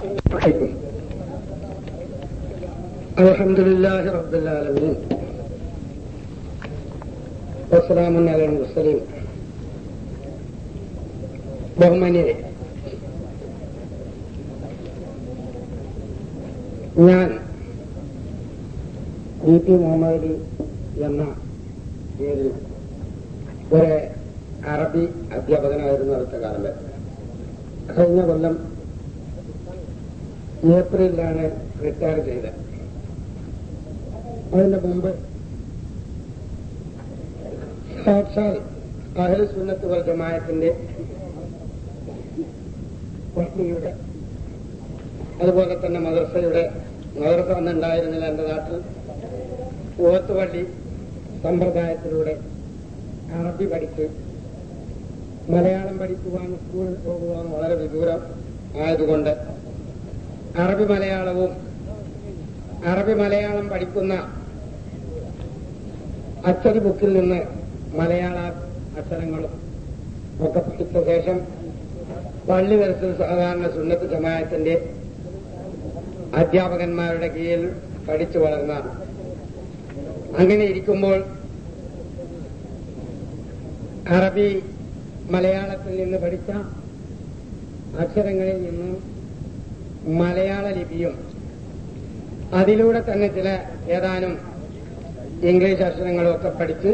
عليكم الحمد لله رب العالمين والسلام على المرسلين ബഹുമാന്യരെ ഞാൻ E P Muhammad Ali എന്ന പേരിൽ ഒരു അറബി അധ്യാപകനായിരുന്നു അടുത്ത കാലം വരെ കഴിഞ്ഞ കൊല്ലം ഏപ്രിലാണ് റിട്ടയർ ചെയ്തത് അതിന്റെ മുമ്പ് സാക്ഷാൽ അഹ്ലു സുന്നത്ത് വൽ ജമാഅത്തിന്റെ പള്ളിയുടെ അതുപോലെ തന്നെ മദ്രസയുടെ മദ്രസ അന്നുണ്ടായിരുന്നില്ല എന്റെ നാട്ടിൽ ഓത്തുപള്ളി സമ്പ്രദായത്തിലൂടെ അറബി പഠിച്ച് മലയാളം പഠിക്കുവാൻ സ്കൂളിൽ പോകുവാൻ വളരെ വിദൂരം ആയതുകൊണ്ട് അറബി മലയാളവും അറബി മലയാളം പഠിക്കുന്ന അച്ചടി ബുക്കിൽ നിന്ന് മലയാള അക്ഷരങ്ങളും ഒക്കെ പഠിച്ച ശേഷം പള്ളി ദർശന സാധാരണ സുന്നത്ത് ജമായത്തിന്റെ അധ്യാപകന്മാരുടെ കീഴിൽ പഠിച്ചു വളർന്ന അങ്ങനെ ഇരിക്കുമ്പോൾ അറബി മലയാളത്തിൽ നിന്ന് പഠിച്ച അക്ഷരങ്ങളിൽ നിന്നും മലയാള ലിപിയും അതിലൂടെ തന്നെ ചില ഏതാനും ഇംഗ്ലീഷ് അക്ഷരങ്ങളും ഒക്കെ പഠിച്ച്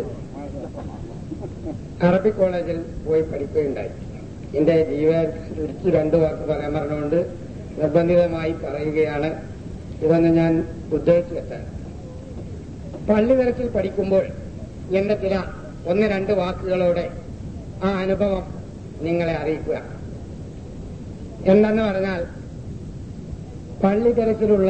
അറബി കോളേജിൽ പോയി പഠിക്കുകയുണ്ടായി എന്റെ ജീവിതത്തിൽ ചുരുക്കി രണ്ടു വാക്ക് പറയാൻ പറഞ്ഞുകൊണ്ട് നിർബന്ധിതമായി പറയുകയാണ് ഇതൊന്ന് ഞാൻ ഉദ്ദേശിച്ചു വെച്ചാൽ പള്ളി നിരക്കിൽ പഠിക്കുമ്പോൾ എന്റെ ചില ഒന്ന് രണ്ട് വാക്കുകളോടെ ആ അനുഭവം നിങ്ങളെ അറിയിക്കുക എന്തെന്ന് പറഞ്ഞാൽ പള്ളി തിരക്കിലുള്ള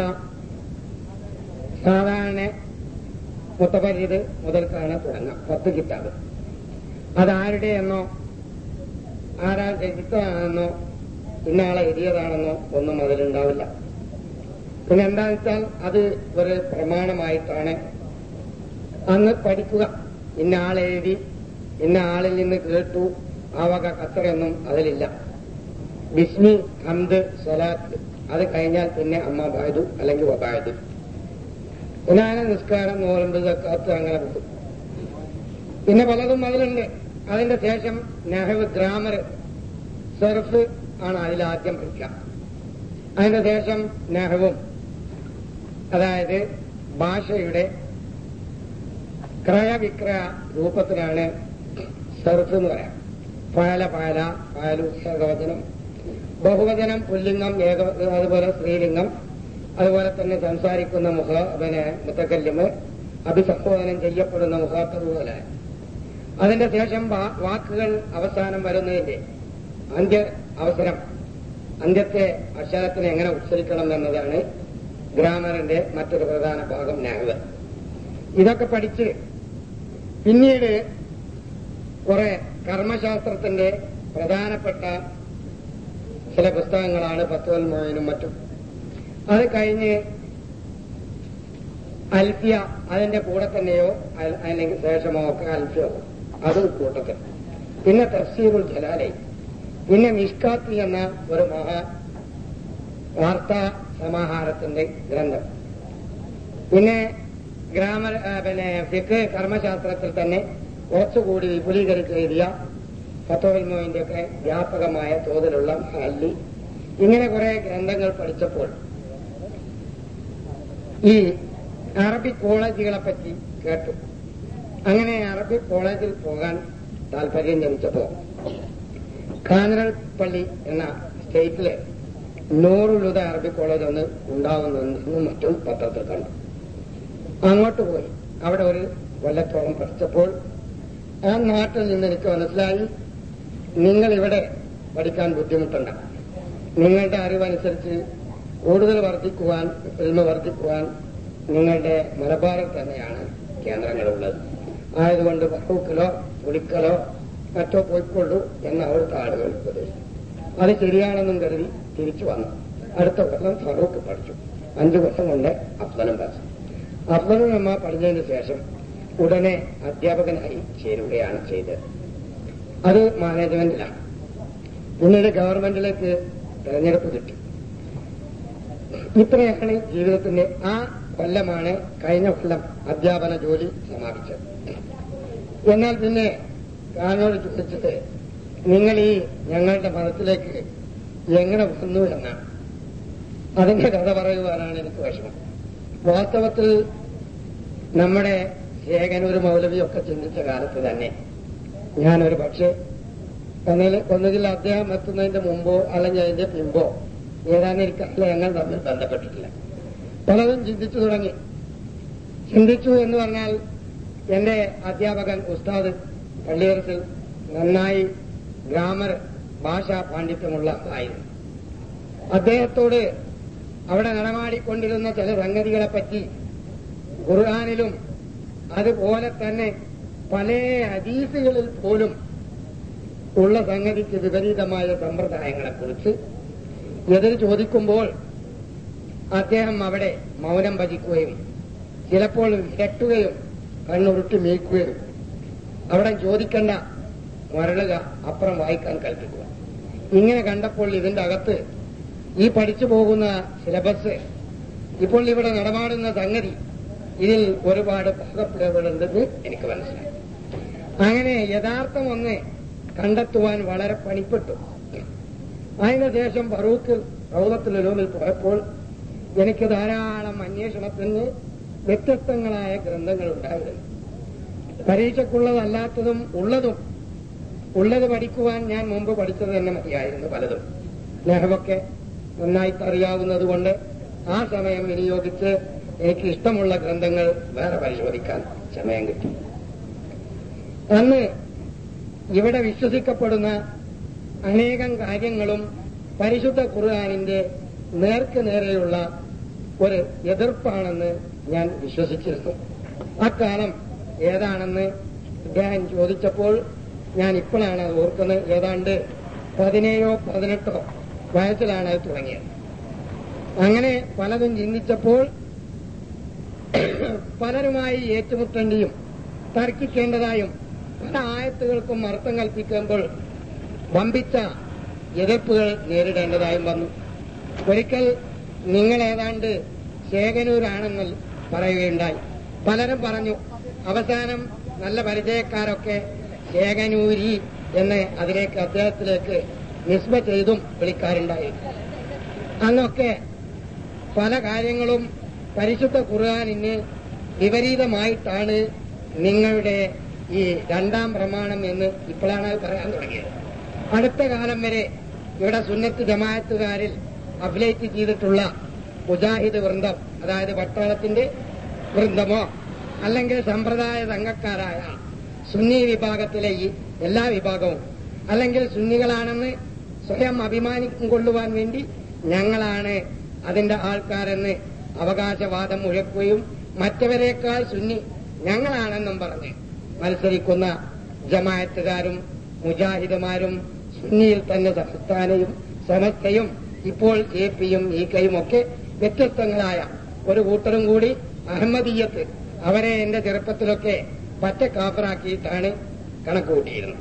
സാധാരണ മുത്തപരിത് മുതൽക്കാണ് തുടങ്ങാം പത്ത് കിതാബ് അതാരുടെ എന്നോ ആരാ രചിത്തതാണെന്നോ ഇന്നാളെ എഴുതിയതാണെന്നോ ഒന്നും അതിലുണ്ടാവില്ല പിന്നെ എന്താണെന്ന് വെച്ചാൽ അത് ഒരു പ്രമാണമായിട്ടാണ് അന്ന് പഠിക്കുക ഇന്ന ആളെഴുതി ഇന്ന ആളിൽ നിന്ന് കേട്ടു ആ വക കത്തറയൊന്നും അതിലില്ല ബിസ്മി ഹംദ് സലാത്ത് അത് കഴിഞ്ഞാൽ പിന്നെ അമ്മ ബായതു അല്ലെങ്കിൽ വബായതു ഉനാന നിസ്കാരം നോലമ്പ് സക്കാത്ത് അങ്ങനെ പോകും പിന്നെ പലതും അതിലുണ്ട് അതിന്റെ ശേഷം നെഹവ് ഗ്രാമർ സെർഫ് ആണ് അതിലാദ്യം പഠിക്കുക അതിന്റെ ശേഷം നെഹവും അതായത് ഭാഷയുടെ ക്രയവിക്രയ രൂപത്തിലാണ് സെർഫ് എന്ന് പറയാം പാല പാല പാലു ഏകവചനം ബഹുവചനം പുല്ലിംഗം ഏക അതുപോലെ സ്ത്രീലിംഗം അതുപോലെ തന്നെ സംസാരിക്കുന്ന മുഖ പിന്നെ മുത്തക്കല്യമ് അഭിസംബോധനം ചെയ്യപ്പെടുന്ന മുഖാത്തത് പോലെ അതിന്റെ ശേഷം വാക്കുകൾ അവസാനം വരുന്നതിന്റെ അന്ത്യ അവസരം അന്ത്യത്തെ അക്ഷരത്തിന് എങ്ങനെ ഉച്ചരിക്കണം എന്നതാണ് ഗ്രാമറിന്റെ മറ്റൊരു പ്രധാന ഭാഗം നാവ് ഇതൊക്കെ പഠിച്ച് പിന്നീട് കുറെ കർമ്മശാസ്ത്രത്തിന്റെ പ്രധാനപ്പെട്ട ചില പുസ്തകങ്ങളാണ് പത്തോൽ മോയനും മറ്റും അത് കഴിഞ്ഞ് അൽഫിയ അതിന്റെ കൂടെ തന്നെയോ അല്ലെങ്കിൽ ശേഷമോ ഒക്കെ അൽഫിയോ അതും കൂട്ടത്തിൽ പിന്നെ തഫ്സീറുൽ ജലാലൈ പിന്നെ മിഷ്കാത്ത് എന്ന ഒരു മഹാ വാർത്താ സമാഹാരത്തിന്റെ ഗ്രന്ഥം പിന്നെ ഗ്രാമർ പിന്നെ ഫിക്ക് കർമ്മശാസ്ത്രത്തിൽ തന്നെ കുറച്ചുകൂടി വിപുലീകരിച്ച് എഴുതിയ ഫത്തോൽ മോയിന്റെ ഒക്കെ വ്യാപകമായ തോതിലുള്ള അല്ലി ഇങ്ങനെ കുറെ ഗ്രന്ഥങ്ങൾ പഠിച്ചപ്പോൾ ഈ അറബി കോളേജുകളെ പറ്റി കേട്ടു അങ്ങനെ അറബി കോളേജിൽ പോകാൻ താല്പര്യം ജനിച്ചപ്പോ കാനറൽ പള്ളി എന്ന സ്റ്റേറ്റില് നൂറുലുത അറബി കോളേജ് ഒന്ന് ഉണ്ടാവുന്നെന്നും മറ്റും പത്രത്തിൽ കണ്ടു അങ്ങോട്ട് പോയി അവിടെ ഒരു കൊല്ലത്തോളം പഠിച്ചപ്പോൾ ആ നാട്ടിൽ നിന്ന് എനിക്ക് മനസ്സിലായി നിങ്ങൾ ഇവിടെ പഠിക്കാൻ ബുദ്ധിമുട്ടുണ്ട് നിങ്ങളുടെ അറിവനുസരിച്ച് കൂടുതൽ വർദ്ധിക്കുവാൻ ഫിൽമ വർദ്ധിക്കുവാൻ നിങ്ങളുടെ മലബാറിൽ തന്നെയാണ് കേന്ദ്രങ്ങളുള്ളത് ആയതുകൊണ്ട് ഫറൂഖിലോ പുളിക്കലോ മറ്റോ പോയിക്കൊള്ളൂ എന്ന് അവിടുത്തെ ആളുകൾ ഉപദേശിച്ചു അത് ശരിയാണെന്നും കരുതി തിരിച്ചു വന്നു അടുത്ത കൊല്ലം ഫറൂഖ് പഠിച്ചു അഞ്ചു കൊല്ലം കൊണ്ട് അഫ്സലും പഠിച്ചു അഫ്സലും നമ്മ പഠിച്ചതിന് ശേഷം ഉടനെ അധ്യാപകനായി ചേരുകയാണ് ചെയ്തത് അത് മാനേജ്മെന്റിലാണ് പിന്നീട് ഗവൺമെന്റിലേക്ക് തെരഞ്ഞെടുപ്പ് കിട്ടി ഇത്രയാണ് ജീവിതത്തിന്റെ ആ കൊല്ലമാണ് കഴിഞ്ഞ കൊല്ലം അധ്യാപന ജോലി സമാപിച്ചത് എന്നാൽ പിന്നെ കാനോട് ചോദിച്ചത് നിങ്ങൾ ഈ ഞങ്ങളുടെ മതത്തിലേക്ക് എങ്ങനെ വന്നു എന്നാണ് അതിന്റെ കഥ പറയുവാനാണ് എനിക്ക് വിഷമം വാസ്തവത്തിൽ നമ്മുടെ ശേഖനൂർ മൗലവിയൊക്കെ ചിന്തിച്ച കാലത്ത് തന്നെ ഞാനൊരു പക്ഷേ ഒന്നിൽ ഒന്നുകിൽ അദ്ദേഹം എത്തുന്നതിന്റെ മുമ്പോ അല്ലെങ്കിൽ അതിന്റെ പിമ്പോ ഏതാനും എനിക്കല്ല ഞങ്ങൾ തമ്മിൽ ബന്ധപ്പെട്ടിട്ടില്ല പലതും ചിന്തിച്ചു തുടങ്ങി ചിന്തിച്ചു എന്ന് പറഞ്ഞാൽ എന്റെ അധ്യാപകൻ ഉസ്താദ് പള്ളിയറസിൽ നന്നായി ഗ്രാമർ ഭാഷാ പാണ്ഡിത്യമുള്ള ആയിരുന്നു അദ്ദേഹത്തോട് അവിടെ നടമാടിക്കൊണ്ടിരുന്ന ചില സംഗതികളെ പറ്റി ഖുർആാനിലും അതുപോലെ തന്നെ പല ഹദീസുകളിൽ പോലും ഉള്ള സംഗതിക്ക് വിപരീതമായ സമ്പ്രദായങ്ങളെക്കുറിച്ച് എതിർ ചോദിക്കുമ്പോൾ അദ്ദേഹം അവിടെ മൗനം ഭജിക്കുകയും ചിലപ്പോൾ വിരട്ടുകയും കണ്ണുരുട്ടി മീക്കുകയും അവിടെ ചോദിക്കേണ്ട മരളുക അപ്പുറം വായിക്കാൻ കൽപ്പിക്കുക ഇങ്ങനെ കണ്ടപ്പോൾ ഇതിന്റെ അകത്ത് ഈ പഠിച്ചു പോകുന്ന സിലബസ് ഇപ്പോൾ ഇവിടെ നടമാടുന്ന സംഗതി ഇതിൽ ഒരുപാട് പാകപ്പിഴവുകളുണ്ടെന്ന് എനിക്ക് മനസ്സിലായി അങ്ങനെ യഥാർത്ഥം ഒന്ന് കണ്ടെത്തുവാൻ വളരെ പണിപ്പെട്ടു അതിനുശേഷം ഫറൂഖ് റൗലത്തുലൂമിൽ പോയപ്പോൾ എനിക്ക് ധാരാളം അന്വേഷണത്തിന് വ്യത്യസ്തങ്ങളായ ഗ്രന്ഥങ്ങൾ ഉണ്ടായിരുന്നു പരീക്ഷയ്ക്കുള്ളതല്ലാത്തതും ഉള്ളതും ഉള്ളത് പഠിക്കുവാൻ ഞാൻ മുമ്പ് പഠിച്ചത് തന്നെ മതിയായിരുന്നു പലതും നെഹവൊക്കെ നന്നായിട്ട് അറിയാവുന്നത് കൊണ്ട് ആ സമയം വിനിയോഗിച്ച് എനിക്ക് ഇഷ്ടമുള്ള ഗ്രന്ഥങ്ങൾ വേറെ പരിശോധിക്കാൻ സമയം കിട്ടി അന്ന് ഇവിടെ വിശ്വസിക്കപ്പെടുന്ന അനേകം കാര്യങ്ങളും പരിശുദ്ധ ഖുർആാനിന്റെ നേർക്ക് നേരെയുള്ള ഒരു എതിർപ്പാണെന്ന് ഞാൻ വിശ്വസിച്ചിരുന്നു അക്കാലം ഏതാണെന്ന് ഇദ്ദേഹം ചോദിച്ചപ്പോൾ ഞാൻ ഇപ്പോഴാണ് അത് ഓർക്കുന്നത് ഏതാണ്ട് പതിനേഴോ പതിനെട്ടോ വയസ്സിലാണ് അത് തുടങ്ങിയത് അങ്ങനെ പലതും ചിന്തിച്ചപ്പോൾ പലരുമായി ഏറ്റുമുട്ടേണ്ടിയും തർക്കിക്കേണ്ടതായും പല ആയത്തുകൾക്കും അർത്ഥം കൽപ്പിക്കുമ്പോൾ വമ്പിച്ച എതിർപ്പുകൾ നേരിടേണ്ടതായും വന്നു ഒരിക്കൽ നിങ്ങൾ ഏതാണ്ട് ശേഖനൂരാണെന്ന് പറയുകയുണ്ടായി പലരും പറഞ്ഞു അവസാനം നല്ല പരിചയക്കാരൊക്കെ ശേഖനൂരി എന്ന് അതിലേക്ക് അദ്ദേഹത്തിലേക്ക് നിസ്ബ ചെയ്തും വിളിക്കാറുണ്ടായി അന്നൊക്കെ പല കാര്യങ്ങളും പരിശുദ്ധ ഖുർആാനിന് വിപരീതമായിട്ടാണ് നിങ്ങളുടെ ഈ രണ്ടാം പ്രമാണം എന്ന് ഇപ്പോഴാണ് അത് പറയാൻ തുടങ്ങിയത് അടുത്ത കാലം വരെ ഇവിടെ സുന്നത്ത് ജമാഅത്തുകാരിൽ അപ്ലേറ്റ് ചെയ്തിട്ടുള്ള മുജാഹിദ് വൃന്ദം അതായത് പട്ടാളത്തിന്റെ വൃന്ദമോ അല്ലെങ്കിൽ സമ്പ്രദായ സംഘക്കാരായ സുന്നി വിഭാഗത്തിലെ ഈ എല്ലാ വിഭാഗവും അല്ലെങ്കിൽ സുന്നികളാണെന്ന് സ്വയം അഭിമാനിക്കും കൊള്ളുവാൻ വേണ്ടി ഞങ്ങളാണ് അതിന്റെ ആൾക്കാരെന്ന് അവകാശവാദം മുഴക്കുകയും മറ്റവരെക്കാൾ സുന്നി ഞങ്ങളാണെന്നും പറഞ്ഞ് മത്സരിക്കുന്ന ജമായത്തുകാരും മുജാഹിദുമാരും സുന്നിയിൽ തന്നെ സംസ്ഥാനയും സമസ്തയും ഇപ്പോൾ എ പിയും ഇ കെയും ഒക്കെ വ്യത്യസ്തങ്ങളായ ഒരു കൂട്ടരും കൂടി അഹമ്മദീയത്ത് അവരെ എന്റെ ചെറുപ്പത്തിലൊക്കെ പറ്റ കാഫറാക്കിയിട്ടാണ് കണക്കുകൂട്ടിയിരുന്നത്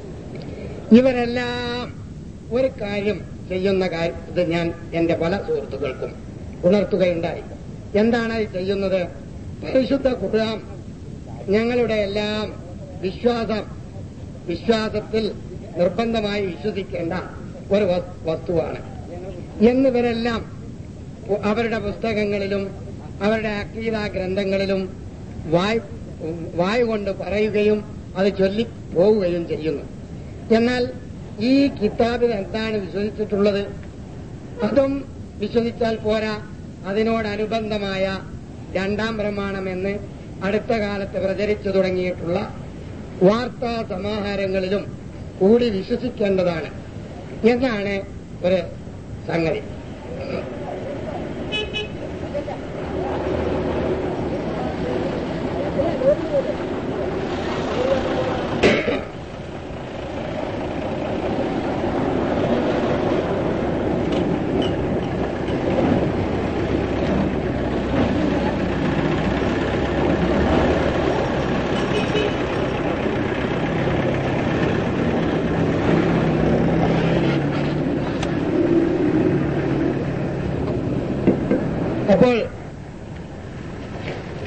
ഇവരെല്ലാം ഒരു കാര്യം ചെയ്യുന്ന കാര്യം ഇത് ഞാൻ എന്റെ പല സുഹൃത്തുക്കൾക്കും ഉണർത്തുകയുണ്ടായി എന്താണ് ഇത് ചെയ്യുന്നത് പരിശുദ്ധ ഖുർആൻ ഞങ്ങളുടെ എല്ലാം വിശ്വാസം വിശ്വാസത്തിൽ നിർബന്ധമായി വിശ്വസിക്കേണ്ട ഒരു വസ്- വസ്തുവാണ് എന്നിവരെല്ലാം അവരുടെ പുസ്തകങ്ങളിലും അവരുടെ അക്കീത ഗ്രന്ഥങ്ങളിലും വായ് വായു കൊണ്ട് പറയുകയും അത് ചൊല്ലി പോവുകയും ചെയ്യുന്നു എന്നാൽ ഈ കിതാബിൽ എന്താണ് വിശ്വസിച്ചിട്ടുള്ളത് അതും വിശ്വസിച്ചാൽ പോരാ അതിനോടനുബന്ധമായ രണ്ടാം പ്രമാണം എന്ന് അടുത്ത കാലത്ത് പ്രചരിച്ചു തുടങ്ങിയിട്ടുള്ള വാർത്താ സമാഹാരങ്ങളിലും കൂടി വിശ്വസിക്കേണ്ടതാണ് എന്നാണ് ഒരു സംഗതി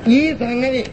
ഈ സംഗതി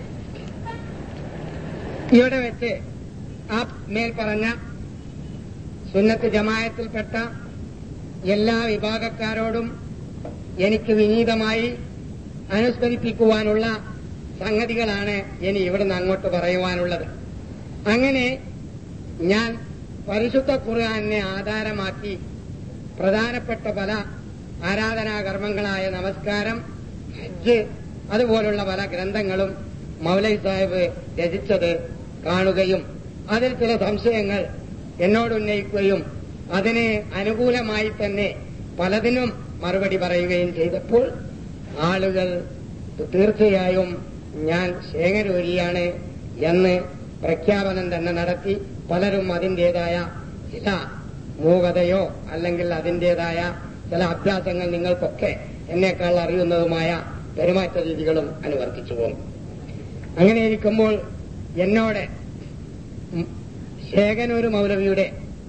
ഇവിടെ വെച്ച് ആ മേൽ പറഞ്ഞ സുന്നത്ത് ജമായത്തിൽപ്പെട്ട എല്ലാ വിഭാഗക്കാരോടും എനിക്ക് വിനീതമായി അനുസ്മരിപ്പിക്കുവാനുള്ള സംഗതികളാണ് ഇനി ഇവിടുന്ന് അങ്ങോട്ട് പറയുവാനുള്ളത് അങ്ങനെ ഞാൻ പരിശുദ്ധ ഖുർആാനെ ആധാരമാക്കി പ്രധാനപ്പെട്ട പല ആരാധനാകർമ്മങ്ങളായ നമസ്കാരം ഹജ്ജ് അതുപോലുള്ള പല ഗ്രന്ഥങ്ങളും മൗലൈ സാഹിബ് രചിച്ചത് കാണുകയും അതിൽ ചില സംശയങ്ങൾ എന്നോട് ഉന്നയിക്കുകയും അതിന് അനുകൂലമായി തന്നെ പലതിനും മറുപടി പറയുകയും ചെയ്തപ്പോൾ ആളുകൾ തീർച്ചയായും ഞാൻ ശേഖരൂരിയാണ് എന്ന് പ്രഖ്യാപനം തന്നെ നടത്തി പലരും അതിൻ്റെതായ ചില മൂകതയോ അല്ലെങ്കിൽ അതിൻ്റെതായ ചില അഭ്യാസങ്ങൾ നിങ്ങൾക്കൊക്കെ എന്നേക്കാൾ അറിയുന്നതുമായ പെരുമാറ്റ രീതികളും അനുവർത്തിച്ചു പോകും അങ്ങനെ ഇരിക്കുമ്പോൾ എന്നോട് ഉം ശേഖനൂർ മൗലവിയുടെ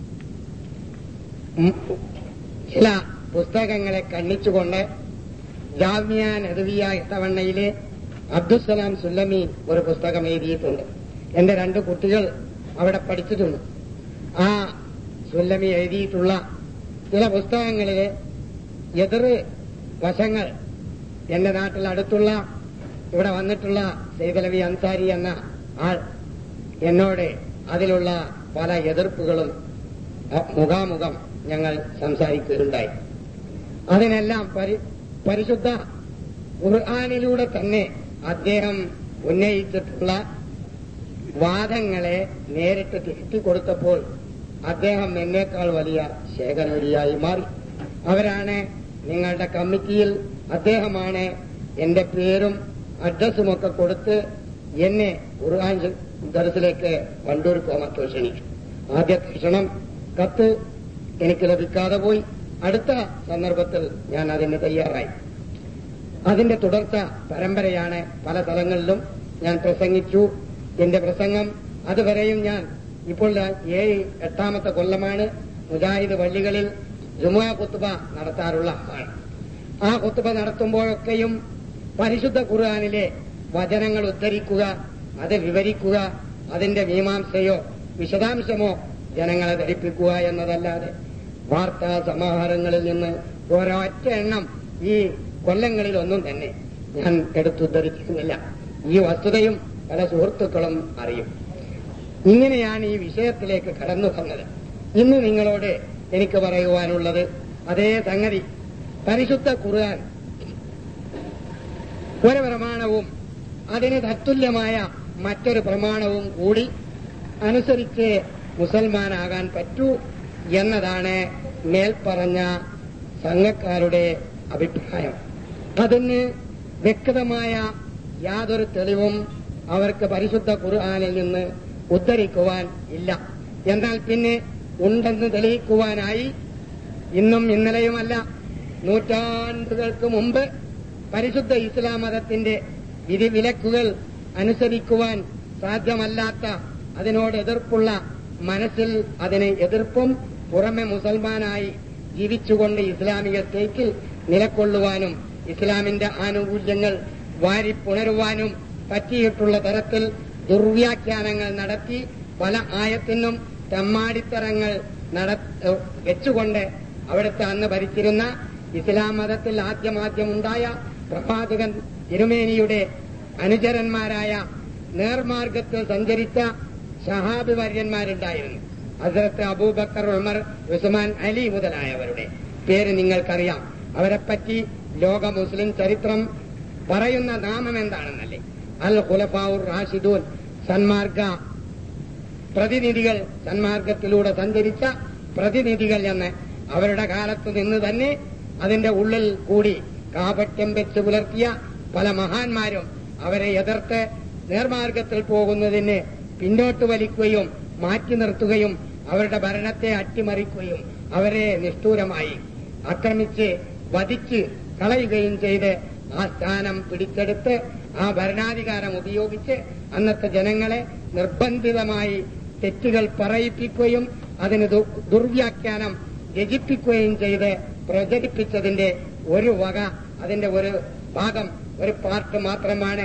ഉം ചില പുസ്തകങ്ങളെ കണ്ണിച്ചുകൊണ്ട് ജാമ്യ നദവിയ ഇത്തവണ്ണയിലെ അബ്ദുസലാം സുല്ലമി ഒരു പുസ്തകം എഴുതിയിട്ടുണ്ട് എന്റെ രണ്ട് കുട്ടികൾ അവിടെ പഠിച്ചിട്ടുണ്ട് ആ സുല്ലമി എഴുതിയിട്ടുള്ള ചില പുസ്തകങ്ങളിലെ എതിർ വശങ്ങൾ എന്റെ നാട്ടിൽ അടുത്തുള്ള ഇവിടെ വന്നിട്ടുള്ള സൈദലവി അൻസാരി എന്ന ആൾ എന്നോട് അതിലുള്ള പല എതിർപ്പുകളും അ- മുഖാമുഖം ഞങ്ങൾ സംസാരിക്കുകയുണ്ടായി അതിനെല്ലാം പരി പരിശുദ്ധ ഖുർആാനിലൂടെ തന്നെ അദ്ദേഹം ഉന്നയിച്ചിട്ടുള്ള വാദങ്ങളെ നേരിട്ട് തിരുത്തി കൊടുത്തപ്പോൾ അദ്ദേഹം എന്നേക്കാൾ വലിയ ശേഖരൂരിയായി മാറി അവരാണ് നിങ്ങളുടെ കമ്മിറ്റിയിൽ അദ്ദേഹമാണ് എന്റെ പേരും അഡ്രസ്സുമൊക്കെ കൊടുത്ത് എന്നെ ഖുർആൻ ദർസിലേക്ക് വണ്ടൂർ കോമത്തോ ക്ഷണിച്ചു ആദ്യത്തെ ക്ഷണം കത്ത് എനിക്ക് ലഭിക്കാതെ പോയി അടുത്ത സന്ദർഭത്തിൽ ഞാൻ അതിന് തയ്യാറായി അതിന്റെ തുടർച്ച പരമ്പരയാണ് പല സ്ഥലങ്ങളിലും ഞാൻ പ്രസംഗിച്ചു എന്റെ പ്രസംഗം അതുവരെയും ഞാൻ ഇപ്പോൾ ഞാൻ ഏഴ് എട്ടാമത്തെ കൊല്ലമാണ് മുജാഹിദ് പള്ളികളിൽ ജുമാ കുത്തുബ നടത്താറുള്ള ആളാണ് ആ കുത്തുബ നടത്തുമ്പോഴൊക്കെയും പരിശുദ്ധ ഖുർആാനിലെ വചനങ്ങൾ ഉദ്ധരിക്കുക അത് വിവരിക്കുക അതിന്റെ മീമാംസയോ വിശദാംശമോ ജനങ്ങളെ ധരിപ്പിക്കുക എന്നതല്ലാതെ വാർത്താ സമാഹാരങ്ങളിൽ നിന്ന് ഒരൊറ്റ എണ്ണം ഈ കൊല്ലങ്ങളിലൊന്നും തന്നെ ഞാൻ എടുത്തുദ്ധരിച്ചിരുന്നില്ല ഈ വസ്തുതയും പല സുഹൃത്തുക്കളും അറിയും ഇങ്ങനെയാണ് ഈ വിഷയത്തിലേക്ക് കടന്നു വന്നത് ഇന്ന് നിങ്ങളോട് എനിക്ക് പറയുവാനുള്ളത് അതേ സംഗതി പരിശുദ്ധ ഖുർആൻ ഒരു പ്രമാണവും അതിന് തത്തുല്യമായ മറ്റൊരു പ്രമാണവും കൂടി അനുസരിച്ച് മുസൽമാനാകാൻ പറ്റൂ എന്നതാണ് മേൽപ്പറഞ്ഞ സംഘക്കാരുടെ അഭിപ്രായം അതിന് വ്യക്തമായ യാതൊരു തെളിവും അവർക്ക് പരിശുദ്ധ ഖുർആാനിൽ നിന്ന് ഉദ്ധരിക്കുവാൻ ഇല്ല എന്നാൽ പിന്നെ ഉണ്ടെന്ന് തെളിയിക്കുവാനായി ഇന്നും ഇന്നലെയുമല്ല നൂറ്റാണ്ടുകൾക്ക് മുമ്പ് പരിശുദ്ധ ഇസ്ലാം മതത്തിന്റെ വിധിവിലക്കുകൾ അനുസരിക്കുവാൻ സാധ്യമല്ലാത്ത അതിനോട് എതിർപ്പുള്ള മനസ്സിൽ അതിന് എതിർപ്പും പുറമെ മുസൽമാനായി ജീവിച്ചുകൊണ്ട് ഇസ്ലാമിക സ്റ്റേറ്റിൽ നിലകൊള്ളുവാനും ഇസ്ലാമിന്റെ ആനുകൂല്യങ്ങൾ വാരിപ്പുണരുവാനും പറ്റിയിട്ടുള്ള തരത്തിൽ ദുർവ്യാഖ്യാനങ്ങൾ നടത്തി പല ആയത്തിനും തെമ്മാടിത്തരങ്ങൾ നട വെച്ചുകൊണ്ട് അവിടുത്തെ അന്ന് ഭരിച്ചിരുന്ന ഇസ്ലാം മതത്തിൽ ആദ്യമാദ്യമുണ്ടായ പ്രവാചകൻ തിരുമേനിയുടെ അനുചരന്മാരായ നേർമാർഗത്തിൽ സഞ്ചരിച്ച ഷഹാബ് വര്യന്മാരുണ്ടായിരുന്നു ഹസരത്ത് അബൂബക്കർ ഉമർ ഉസ്മാൻ അലി മുതലായവരുടെ പേര് നിങ്ങൾക്കറിയാം അവരെപ്പറ്റി ലോക മുസ്ലിം ചരിത്രം പറയുന്ന നാമം എന്താണെന്നല്ലേ അൽ ഖുലഫാവുർ റാഷിദൂൻ സന്മാർഗ പ്രതിനിധികൾ സന്മാർഗത്തിലൂടെ സഞ്ചരിച്ച പ്രതിനിധികൾ എന്ന് അവരുടെ കാലത്ത് നിന്ന് തന്നെ അതിന്റെ ഉള്ളിൽ കൂടി കാപട്യം വെച്ച് പുലർത്തിയ പല മഹാന്മാരും അവരെ എതിർത്ത് നേർമാർഗത്തിൽ പോകുന്നതിന് പിന്നോട്ട് വലിക്കുകയും മാറ്റി നിർത്തുകയും അവരുടെ ഭരണത്തെ അട്ടിമറിക്കുകയും അവരെ നിഷ്ഠൂരമായി ആക്രമിച്ച് വധിച്ച് കളയുകയും ചെയ്ത് ആ സ്ഥാനം പിടിച്ചെടുത്ത് ആ ഭരണാധികാരം ഉപയോഗിച്ച് അന്നത്തെ ജനങ്ങളെ നിർബന്ധിതമായി തെറ്റുകൾ പറയിപ്പിക്കുകയും അതിന് ദു- ദുർവ്യാഖ്യാനം രചിപ്പിക്കുകയും ചെയ്ത് പ്രചരിപ്പിച്ചതിന്റെ ഒരു വക അതിന്റെ ഒരു ഭാഗം ഒരു പാർട്ട് മാത്രമാണ്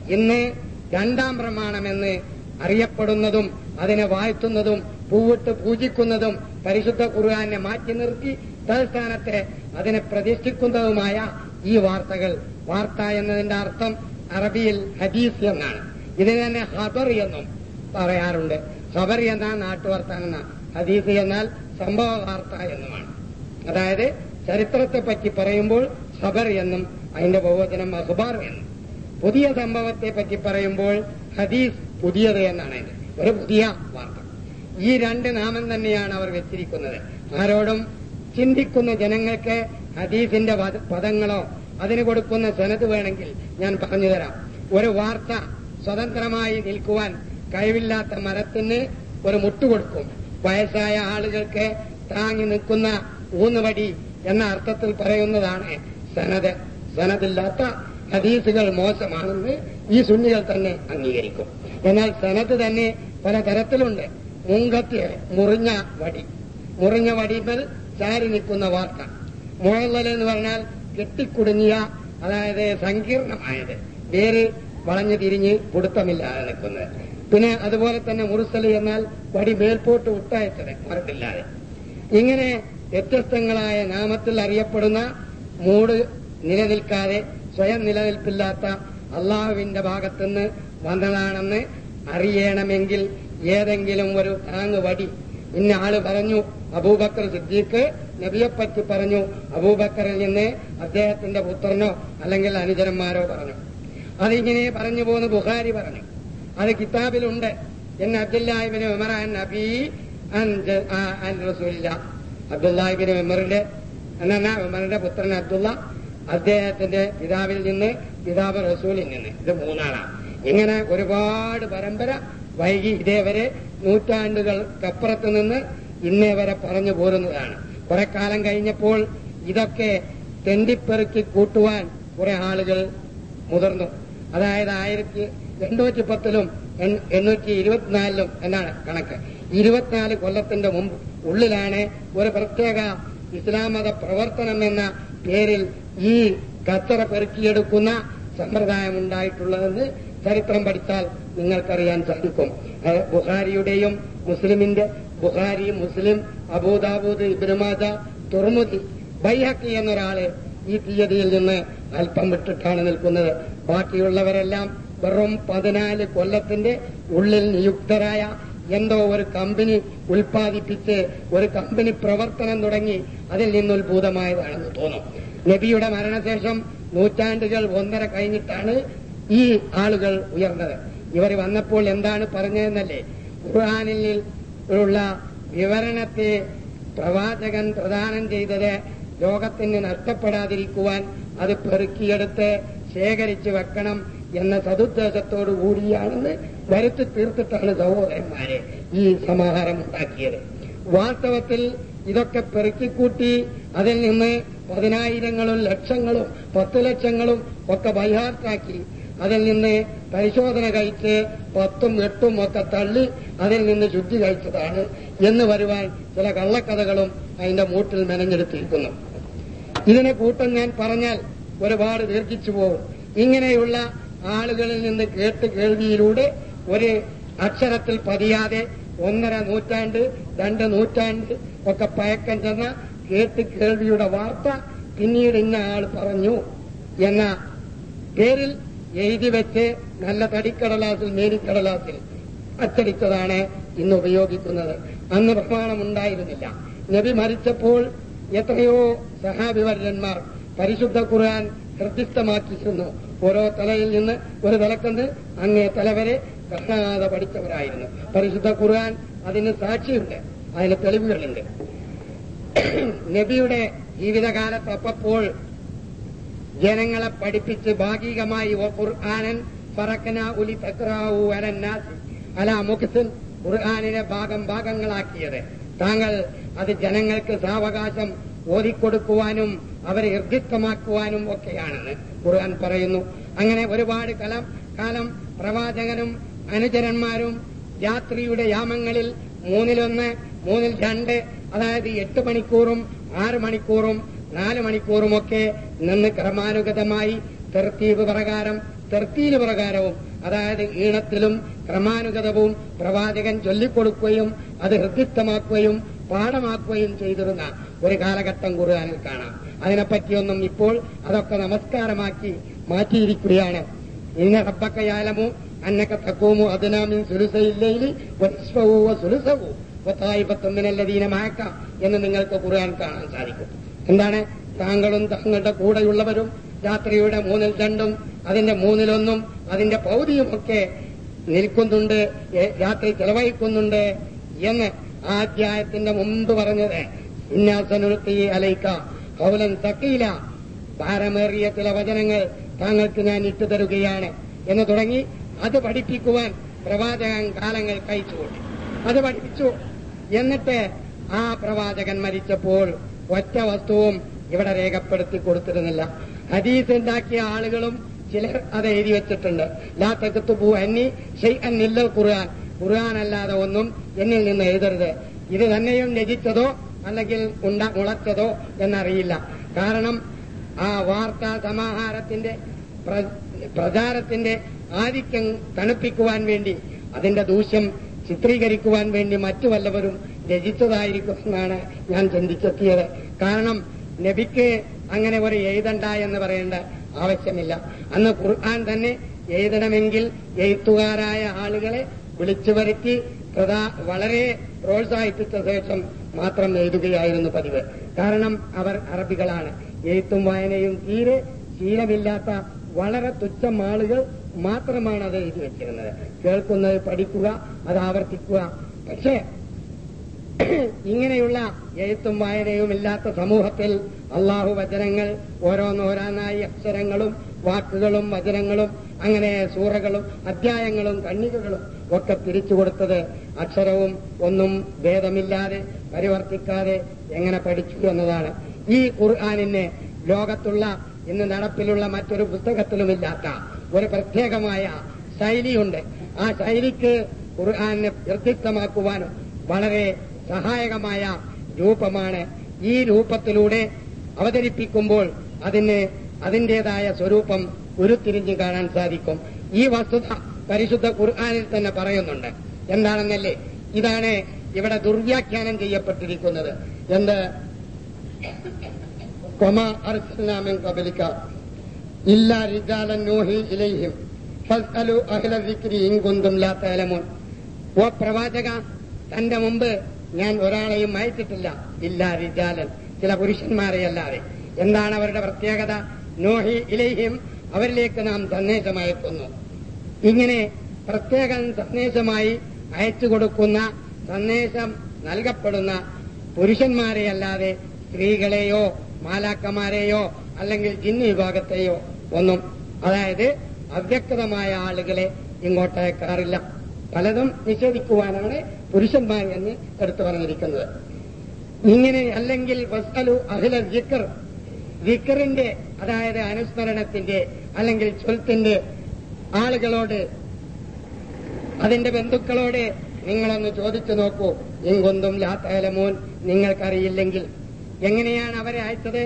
ഇന്ന് രണ്ടാം പ്രമാണമെന്ന് അറിയപ്പെടുന്നതും അതിനെ വാഴ്ത്തുന്നതും പൂവിട്ട് പൂജിക്കുന്നതും പരിശുദ്ധ ഖുർആാനെ മാറ്റി നിർത്തി തൽസ്ഥാനത്തെ അതിനെ പ്രതിഷ്ഠിക്കുന്നതുമായ ഈ വാർത്തകൾ വാർത്ത എന്നതിന്റെ അർത്ഥം അറബിയിൽ ഹദീസ് എന്നാണ് ഇതിന് തന്നെ ഹബർ എന്നും പറയാറുണ്ട് ഖബർ എന്നാൽ നാട്ടുവാർത്ത എന്ന ഹദീസ് എന്നാൽ സംഭവ വാർത്ത എന്നുമാണ് അതായത് ചരിത്രത്തെ പറ്റി പറയുമ്പോൾ ഖബർ എന്നും അതിന്റെ ബഹുവചനം അഖ്ബാർ എന്നും പുതിയ സംഭവത്തെ പറ്റി പറയുമ്പോൾ ഹദീസ് പുതിയത് എന്നാണ് അതിന്റെ ഒരു പുതിയ വാർത്ത ഈ രണ്ട് നാമം തന്നെയാണ് അവർ വെച്ചിരിക്കുന്നത് ആരോടും ചിന്തിക്കുന്ന ജനങ്ങൾക്ക് ഹദീസിന്റെ പദ- പദങ്ങളോ അതിന് കൊടുക്കുന്ന സനത് വേണമെങ്കിൽ ഞാൻ പറഞ്ഞു തരാം ഒരു വാർത്ത സ്വതന്ത്രമായി നിൽക്കുവാൻ കഴിവില്ലാത്ത മരത്തിന് ഒരു മുട്ടുകൊടുക്കും വയസ്സായ ആളുകൾക്ക് താങ്ങി നിൽക്കുന്ന ഊന്നുവടി എന്ന അർത്ഥത്തിൽ പറയുന്നതാണ് സനത് സനതില്ലാത്ത ഹദീസുകൾ മോശമാണെന്ന് ഈ സുന്നികൾ തന്നെ അംഗീകരിക്കും എന്നാൽ സനത് തന്നെ പല തരത്തിലുണ്ട് മുങ്കത്തി മുറിഞ്ഞ വടി മുറിഞ്ഞ വടിമേൽ ചാരി നിൽക്കുന്ന വാർത്ത മുഴങ്ങൽ എന്ന് പറഞ്ഞാൽ കെട്ടിക്കുടുങ്ങിയ അതായത് സങ്കീർണമായത് വേര് വളഞ്ഞു തിരിഞ്ഞ് പിടുത്തമില്ലാതെ നിൽക്കുന്നത് പിന്നെ അതുപോലെ തന്നെ മുറുസല് എന്നാൽ വടി മേൽപോട്ട് വിട്ടയച്ചത് മറക്കില്ലാതെ ഇങ്ങനെ വ്യത്യസ്തങ്ങളായ നാമത്തിൽ അറിയപ്പെടുന്ന മൂട് നിലനിൽക്കാതെ സ്വയം നിലനിൽപ്പില്ലാത്ത അള്ളാഹുവിന്റെ ഭാഗത്തുനിന്ന് വന്നതാണെന്ന് അറിയണമെങ്കിൽ ഏതെങ്കിലും ഒരു താങ്ങ് വടി ഇന്ന ആള് പറഞ്ഞു അബൂബക്കർ സിദ്ദീഖ് നബിയെപ്പറ്റി പറഞ്ഞു അബൂബക്കറിൽ നിന്ന് അദ്ദേഹത്തിന്റെ പുത്രനോ അല്ലെങ്കിൽ അനുചരന്മാരോ പറഞ്ഞു അതിങ്ങനെ പറഞ്ഞു പോകുന്ന ബുഖാരി പറഞ്ഞു അത് കിതാബിലുണ്ട് എന്ന് അബ്ദുല്ലാഹിബിന് ഉമറാൻ നബി അൻ ജ- ആ, അൻ റസൂലില്ല അബ്ദുല്ലാഹിബിന് ഉമറിന്റെ എന്നാ ഉമറിന്റെ പുത്രൻ അബ്ദുള്ള അദ്ദേഹത്തിന്റെ പിതാവിൽ നിന്ന് പിതാവ് റസൂലിൽ നിന്ന് ഇത് മൂന്നാളാണ് ഇങ്ങനെ ഒരുപാട് പരമ്പര വൈകി ഇതേവരെ നൂറ്റാണ്ടുകൾക്കപ്പുറത്ത് നിന്ന് ഇന്നേ വരെ പറഞ്ഞു പോരുന്നതാണ് കുറെ കാലം കഴിഞ്ഞപ്പോൾ ഇതൊക്കെ തെണ്ടിപ്പെറുക്കി കൂട്ടുവാൻ കുറെ ആളുകൾ മുതിർന്നു അതായത് ആയിരത്തി എണ്ണൂറ്റി പത്തിലും എൺ- എണ്ണൂറ്റി ഇരുപത്തിനാലിലും എന്നാണ് കണക്ക് ഇരുപത്തിനാല് കൊല്ലത്തിന്റെ മുമ്പ് ഉള്ളിലാണ് ഒരു പ്രത്യേക ഇസ്ലാം മത പ്രവർത്തനം എന്ന പേരിൽ ഈ കച്ചറ പെറുക്കിയെടുക്കുന്ന സമ്പ്രദായം ഉണ്ടായിട്ടുള്ളതെന്ന് ചരിത്രം പഠിച്ചാൽ നിങ്ങൾക്കറിയാൻ സാധിക്കും അത് ബുഖാരിയുടെയും മുസ്ലിമിന്റെ ബുഖാരി മുസ്ലിം അബൂദാബൂദ് ഇബ്രുമാജ തുറമുദി ബൈഹക്കി എന്നൊരാള് ഈ തീയതിയിൽ നിന്ന് അല്പം വിട്ടിട്ടാണ് നിൽക്കുന്നത് ബാക്കിയുള്ളവരെല്ലാം വെറും പതിനാല് കൊല്ലത്തിന്റെ ഉള്ളിൽ നിയുക്തരായ എന്തോ ഒരു കമ്പനി ഉൽപ്പാദിപ്പിച്ച് ഒരു കമ്പനി പ്രവർത്തനം തുടങ്ങി അതിൽ നിന്ന് ഉത്ഭൂതമായതാണെന്ന് തോന്നും നബിയുടെ മരണശേഷം നൂറ്റാണ്ടുകൾ ഒന്നര കഴിഞ്ഞിട്ടാണ് ഈ ആളുകൾ ഉയർന്നത് ഇവർ വന്നപ്പോൾ എന്താണ് പറഞ്ഞതെന്നല്ലേ ഖുർആാനിൽ ഉള്ള വിവരണത്തെ പ്രവാചകൻ പ്രദാനം ചെയ്തത് ലോകത്തിന് നഷ്ടപ്പെടാതിരിക്കുവാൻ അത് പെറുക്കിയെടുത്ത് ശേഖരിച്ചു വെക്കണം എന്ന സതുദ്ദേശത്തോടു കൂടിയാണെന്ന് വരുത്തി തീർത്തിട്ടാണ് സഹോദരന്മാരെ ഈ സമാഹാരം ഉണ്ടാക്കിയത് വാസ്തവത്തിൽ ഇതൊക്കെ പെറുക്കിക്കൂട്ടി അതിൽ നിന്ന് പതിനായിരങ്ങളും ലക്ഷങ്ങളും പത്ത് ലക്ഷങ്ങളും ഒക്കെ ബൈഹാർട്ടാക്കി അതിൽ നിന്ന് പരിശോധന കഴിച്ച് പത്തും എട്ടും ഒക്കെ തള്ളി അതിൽ നിന്ന് ശുദ്ധി കഴിച്ചതാണ് എന്ന് വരുവാൻ ചില കള്ളക്കഥകളും അതിന്റെ മൂട്ടിൽ മെനഞ്ഞെടുത്തിരിക്കുന്നു ഇതിനെ കൂട്ടം ഞാൻ പറഞ്ഞാൽ ഒരുപാട് ദീർഘിച്ചു പോകും ഇങ്ങനെയുള്ള ആളുകളിൽ നിന്ന് കേട്ട് കേൾവിയിലൂടെ ഒരു അക്ഷരത്തിൽ പതിയാതെ ഒന്നര നൂറ്റാണ്ട് രണ്ട് നൂറ്റാണ്ട് ഒക്കെ പഴക്കം ചെന്ന കേട്ട് കേൾവിയുടെ വാർത്ത പിന്നീട് ഇന്ന ആൾ പറഞ്ഞു എന്ന പേരിൽ എഴുതി വെച്ച് നല്ല തടിക്കടലാസിൽ മേരിക്കടലാസിൽ അച്ചടിച്ചതാണ് ഇന്ന് ഉപയോഗിക്കുന്നത് അന്ന് പ്രമാണമുണ്ടായിരുന്നില്ല നബി മരിച്ചപ്പോൾ എത്രയോ സഹാബിവര്യന്മാർ പരിശുദ്ധ ഖുർആൻ ഹൃദിസ്ഥമാക്കിയിരുന്നു ഓരോ തലയിൽ നിന്ന് ഒരു തലക്കന്ന് അങ്ങേ തല വരെ കാണാതെ പഠിച്ചവരായിരുന്നു പരിശുദ്ധ ഖുർആൻ അതിന് സാക്ഷിയുണ്ട് അതിന് തെളിവുകളുണ്ട് നബിയുടെ ജീവിതകാലത്ത് അപ്പപ്പോൾ ജനങ്ങളെ പഠിപ്പിച്ച് ഭാഗികമായി "വ ഖുർആനൻ ഫറക്കന ഉലി തക്രാവു അലന്നാസ് അല മുഖസിൻ ഖുർആാനിനെ ഭാഗം ഭാഗങ്ങളാക്കിയത് താങ്കൾ അത് ജനങ്ങൾക്ക് സാവകാശം ഓതിക്കൊടുക്കുവാനും അവരെ ഹൃദിസ്ഥമാക്കുവാനും ഒക്കെയാണെന്ന് ഖുർആൻ പറയുന്നു അങ്ങനെ ഒരുപാട് കലം കാലം പ്രവാചകനും അനുചരന്മാരും രാത്രിയുടെ യാമങ്ങളിൽ മൂന്നിലൊന്ന് മൂന്നിൽ രണ്ട് അതായത് എട്ട് മണിക്കൂറും ആറ് മണിക്കൂറും നാല് മണിക്കൂറുമൊക്കെ നിന്ന് ക്രമാനുഗതമായി തെർത്തീവ് പ്രകാരം തെർത്തീല് പ്രകാരവും അതായത് ഈണത്തിലും ക്രമാനുഗതവും പ്രവാചകൻ ചൊല്ലിക്കൊടുക്കുകയും അത് ഹൃദ്യസ്ഥമാക്കുകയും പാഠമാക്കുകയും ചെയ്തിരുന്ന ഒരു കാലഘട്ടം ഖുർആാനിൽ കാണാം അതിനെപ്പറ്റിയൊന്നും ഇപ്പോൾ അതൊക്കെ നമസ്കാരമാക്കി മാറ്റിയിരിക്കുകയാണ് ഇന്ന റബ്ബക്കയാലമോ അന്നക്ക തക്കോമോ അതിനാമിൻ സുലുസയില്ലേലി വസ്വവോ സുലുസവോ ഒത്തായിപ്പത്തൊന്നിനല്ലതീന മാക്ക എന്ന് നിങ്ങൾക്ക് ഖുർആൻ കാണാൻ സാധിക്കും എന്താണ് താങ്കളും തങ്ങളുടെ കൂടെയുള്ളവരും രാത്രിയുടെ മൂന്നിൽ രണ്ടും അതിന്റെ മൂന്നിലൊന്നും അതിന്റെ പൗതിയുമൊക്കെ നിൽക്കുന്നുണ്ട് ഏ- രാത്രി ചെലവഴിക്കുന്നുണ്ട് എന്ന് ആ അധ്യായത്തിന്റെ മുമ്പ് പറഞ്ഞത് ഇന്നാസനുത്തി അലൈക്ക ഹൗലൻ സക്കീല ഭാരമേറിയ ചില വചനങ്ങൾ താങ്കൾക്ക് ഞാൻ ഇട്ടുതരുകയാണ് എന്ന് തുടങ്ങി അത് പഠിപ്പിക്കുവാൻ പ്രവാചകൻ കാലങ്ങൾ കഴിച്ചുകൂട്ടി അത് പഠിപ്പിച്ചു എന്നിട്ട് ആ പ്രവാചകൻ മരിച്ചപ്പോൾ ഒറ്റ വസ്തുവും ഇവിടെ രേഖപ്പെടുത്തി കൊടുത്തിരുന്നില്ല ഹദീസ് ഉണ്ടാക്കിയ ആളുകളും ചിലർ അത് എഴുതി വെച്ചിട്ടുണ്ട് ലാ തകത്തുബു അന്നി ഷെയ് അന്നില്ല ഖുർആൻ ഖുർആൻ അല്ലാതെ ഒന്നും എന്നിൽ നിന്ന് എഴുതരുത് ഇത് തന്നെയും രചിച്ചതോ അല്ലെങ്കിൽ ഉണ്ട മുളച്ചതോ എന്നറിയില്ല കാരണം ആ വാർത്താ സമാഹാരത്തിന്റെ പ്ര- പ്രചാരത്തിന്റെ ആധിക്യം തണുപ്പിക്കുവാൻ വേണ്ടി അതിന്റെ ദൂഷ്യം ചിത്രീകരിക്കുവാൻ വേണ്ടി മറ്റു വല്ലവരും രചിച്ചതായിരിക്കും എന്നാണ് ഞാൻ ചിന്തിച്ചെത്തിയത് കാരണം നബിക്ക് അങ്ങനെ ഒരു എഴുതണ്ട എന്ന് പറയേണ്ട ആവശ്യമില്ല അന്ന് ഖുർആൻ തന്നെ എഴുതണമെങ്കിൽ എഴുത്തുകാരായ ആളുകളെ വിളിച്ചു വരുത്തി പ്രധാ വളരെ പ്രോത്സാഹിപ്പിച്ച ശേഷം മാത്രം എഴുതുകയായിരുന്നു പതിവ് കാരണം അവർ അറബികളാണ് എഴുത്തും വായനയും തീരെ ശീലമില്ലാത്ത വളരെ തുച്ഛം ആളുകൾ മാത്രമാണ് അത് എഴുതി വെച്ചിരുന്നത് കേൾക്കുന്നത് പഠിക്കുക അത് ആവർത്തിക്കുക പക്ഷേ ഇങ്ങനെയുള്ള എഴുത്തും വായനയും ഇല്ലാത്ത സമൂഹത്തിൽ അള്ളാഹു വചനങ്ങൾ ഓരോന്നോരോന്നായി അക്ഷരങ്ങളും വാക്കുകളും വചനങ്ങളും അങ്ങനെ സൂറകളും അധ്യായങ്ങളും കണ്ണികകളും ഒക്കെ തിരിച്ചു കൊടുത്തത് അക്ഷരവും ഒന്നും ഭേദമില്ലാതെ പരിവർത്തിക്കാതെ എങ്ങനെ പഠിച്ചു എന്നതാണ് ഈ ഖുർആാനിന് ലോകത്തുള്ള ഇന്ന് നടപ്പിലുള്ള മറ്റൊരു പുസ്തകത്തിലുമില്ലാത്ത ഒരു പ്രത്യേകമായ ശൈലിയുണ്ട് ആ ശൈലിക്ക് ഖുർആാനെ നിർദ്ദിഷ്ടമാക്കുവാനും വളരെ സഹായകമായ രൂപമാണ് ഈ രൂപത്തിലൂടെ അവതരിപ്പിക്കുമ്പോൾ അതിന് അതിന്റേതായ സ്വരൂപം ഉരുത്തിരിഞ്ഞു കാണാൻ സാധിക്കും ഈ വസ്തുത പരിശുദ്ധ ഖുർആാനിൽ തന്നെ പറയുന്നുണ്ട് എന്താണെന്നല്ലേ ഇതാണ് ഇവിടെ ദുർവ്യാഖ്യാനം ചെയ്യപ്പെട്ടിരിക്കുന്നത് എന്ത് കൊമ അർസലാമിൻ കബലിക്ക ഇല്ല റിജാലൻ നൂഹി ഇലൈഹിം ഫസ്അലു അഹ്ല ദിക്രി ഇൻ കുന്തും ലാ തഅലമൂൻ ഓ പ്രവാചക തന്റെ മുമ്പ് ഞാൻ ഒരാളെയും അയച്ചിട്ടില്ല ഇല്ല റിജാലൻ ചില പുരുഷന്മാരെ അല്ലാതെ എന്താണ് അവരുടെ പ്രത്യേകത നോഹി ഇലൈഹിം അവരിലേക്ക് നാം സന്ദേശം അയക്കുന്നു ഇങ്ങനെ പ്രത്യേകം സന്ദേശമായി അയച്ചു കൊടുക്കുന്ന സന്ദേശം നൽകപ്പെടുന്ന പുരുഷന്മാരെ അല്ലാതെ സ്ത്രീകളെയോ മാലാക്കമാരെയോ അല്ലെങ്കിൽ ജിന്ന് വിഭാഗത്തെയോ ഒന്നും അതായത് അവ്യക്തമായ ആളുകളെ ഇങ്ങോട്ട് അയക്കാറില്ല പലതും നിഷേധിക്കുവാനാണ് പുരുഷന്മാർ എന്ന് എടുത്തു പറഞ്ഞിരിക്കുന്നത് ഇങ്ങനെ അല്ലെങ്കിൽ വസ്അലു അഖില ജിക്കർ ജിക്കറിന്റെ അതായത് അനുസ്മരണത്തിന്റെ അല്ലെങ്കിൽ ചൊൽത്തിന്റെ ആളുകളോട് അതിന്റെ ബന്ധുക്കളോട് നിങ്ങളൊന്ന് ചോദിച്ചു നോക്കൂ ഇങ്കൊന്തും ലാത്തലമോൻ നിങ്ങൾക്കറിയില്ലെങ്കിൽ എങ്ങനെയാണ് അവരെ അയച്ചത്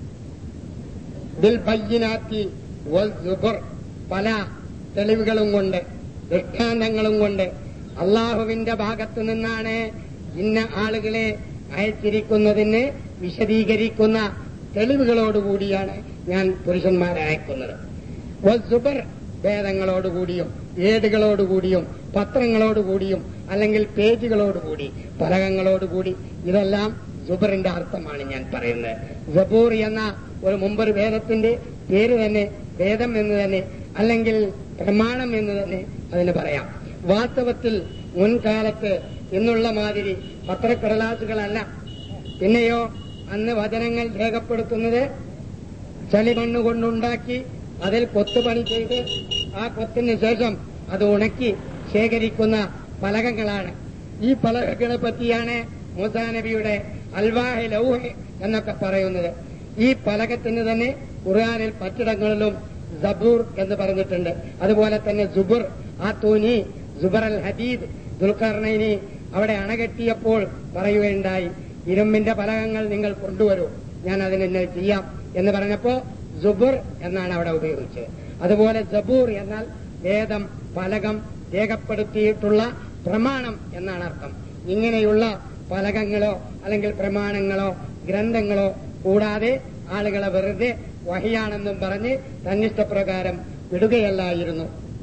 ദിൽ ബയ്യനാത്തി വൽ സുബർ പല തെളിവുകളും കൊണ്ട് ദൃഷ്ടാന്തങ്ങളും കൊണ്ട് അള്ളാഹുവിന്റെ ഭാഗത്തു നിന്നാണ് ഇന്ന ആളുകളെ അയച്ചിരിക്കുന്നതിന് വിശദീകരിക്കുന്ന തെളിവുകളോടുകൂടിയാണ് ഞാൻ പുരുഷന്മാരെ അയക്കുന്നത് വൽ സുബർ വേദങ്ങളോടുകൂടിയും ഏടുകളോടുകൂടിയും പത്രങ്ങളോടുകൂടിയും അല്ലെങ്കിൽ പേജുകളോടുകൂടി ഫലകങ്ങളോടുകൂടി ഇതെല്ലാം സുബറിന്റെ അർത്ഥമാണ് ഞാൻ പറയുന്നത് ജബൂർ എന്ന ഒരു മുമ്പൊരു വേദത്തിന്റെ പേര് തന്നെ വേദം എന്ന് തന്നെ അല്ലെങ്കിൽ പ്രമാണം എന്ന് തന്നെ അതിന് പറയാം വാസ്തവത്തിൽ മുൻകാലത്ത് എന്നുള്ള മാതിരി പത്രക്കടലാസുകളല്ല പിന്നെയോ അന്ന് വചനങ്ങൾ രേഖപ്പെടുത്തുന്നത് ചളിമണ്ണ് കൊണ്ടുണ്ടാക്കി അതിൽ കൊത്തുപണി ചെയ്ത് ആ കൊത്തിന് ശേഷം അത് ഉണക്കി ശേഖരിക്കുന്ന പലകങ്ങളാണ് ഈ പലകങ്ങളെ പറ്റിയാണ് മൂസാ നബിയുടെ അൽവാഹ് ലൗഹ് എന്നൊക്കെ പറയുന്നത് ഈ പലകത്തിന് തന്നെ ഖുർആാനിൽ പറ്റിടങ്ങളിലും സബൂർ എന്ന് പറഞ്ഞിട്ടുണ്ട് അതുപോലെ തന്നെ സുബുർ ആ തൂനി സുബർ അൽ ഹദീദ് ദുൽഖർണൈനി അവിടെ അണകെട്ടിയപ്പോൾ പറയുകയുണ്ടായി ഇരുമ്പിന്റെ പലകങ്ങൾ നിങ്ങൾ കൊണ്ടുവരൂ ഞാൻ അതിനെ ചെയ്യാം എന്ന് പറഞ്ഞപ്പോ സുബുർ എന്നാണ് അവിടെ ഉപയോഗിച്ചത് അതുപോലെ ജബൂർ എന്നാൽ വേദം ഫലകം രേഖപ്പെടുത്തിയിട്ടുള്ള പ്രമാണം എന്നാണ് അർത്ഥം ഇങ്ങനെയുള്ള ഫലകങ്ങളോ അല്ലെങ്കിൽ പ്രമാണങ്ങളോ ഗ്രന്ഥങ്ങളോ കൂടാതെ ആളുകളെ വെറുതെ വഹിയാണെന്നും പറഞ്ഞ് തന്നിഷ്ടപ്രകാരം വിടുകയല്ലായിരുന്നു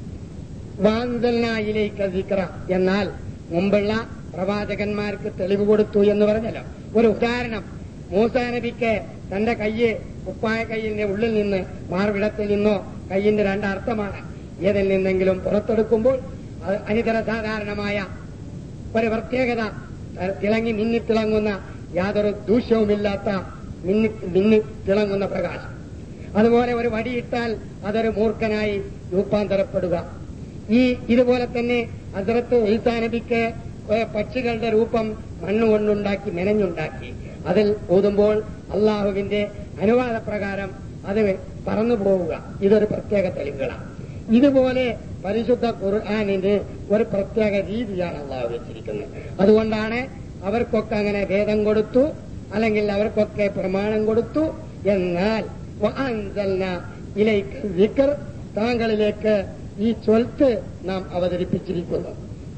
വാന്തലിനായിലേക്ക് ദിക്ര എന്നാൽ മുമ്പുള്ള പ്രവാചകന്മാർക്ക് തെളിവ് കൊടുത്തു എന്ന് പറഞ്ഞല്ലോ ഒരു ഉദാഹരണം മൂസാ നബിക്ക് തന്റെ കയ്യ് ഉപ്പായ കയ്യിന്റെ ഉള്ളിൽ നിന്ന് മാർവിടത്തിൽ നിന്നോ കയ്യിന്റെ രണ്ടർത്ഥമാണ് ഏതിൽ നിന്നെങ്കിലും പുറത്തെടുക്കുമ്പോൾ അത് അനിതര സാധാരണമായ ഒരു പ്രത്യേകത അഹ് തിളങ്ങി മിന്നിത്തിളങ്ങുന്ന യാതൊരു ദൂഷ്യവുമില്ലാത്ത മിന്നി മിന്നി തിളങ്ങുന്ന പ്രകാശം അതുപോലെ ഒരു വടിയിട്ടാൽ അതൊരു മൂർഖനായി രൂപാന്തരപ്പെടുക ഈ ഇതുപോലെ തന്നെ ഹസ്രത്ത് ഈസാ നബിക്ക് ഏഹ് പക്ഷികളുടെ രൂപം മണ്ണുകൊണ്ടുണ്ടാക്കി മെനഞ്ഞുണ്ടാക്കി അതിൽ ഊതുമ്പോൾ അള്ളാഹുവിന്റെ അനുവാദപ്രകാരം അത് പറന്നു പോവുക ഇതൊരു പ്രത്യേക തെളിവുകളാണ് ഇതുപോലെ പരിശുദ്ധ ഖുർആാനിന് ഒരു പ്രത്യേക രീതിയാണ് അള്ളാഹു വെച്ചിരിക്കുന്നത് അതുകൊണ്ടാണ് അവർക്കൊക്കെ അങ്ങനെ വേദം കൊടുത്തു അല്ലെങ്കിൽ അവർക്കൊക്കെ പ്രമാണം കൊടുത്തു എന്നാൽ വഅൻസൽന ഇലൈക ദിക്ർ താങ്കളിലേക്ക് ഈ ചൊൽത്ത് നാം അവതരിപ്പിച്ചിരിക്കുന്നു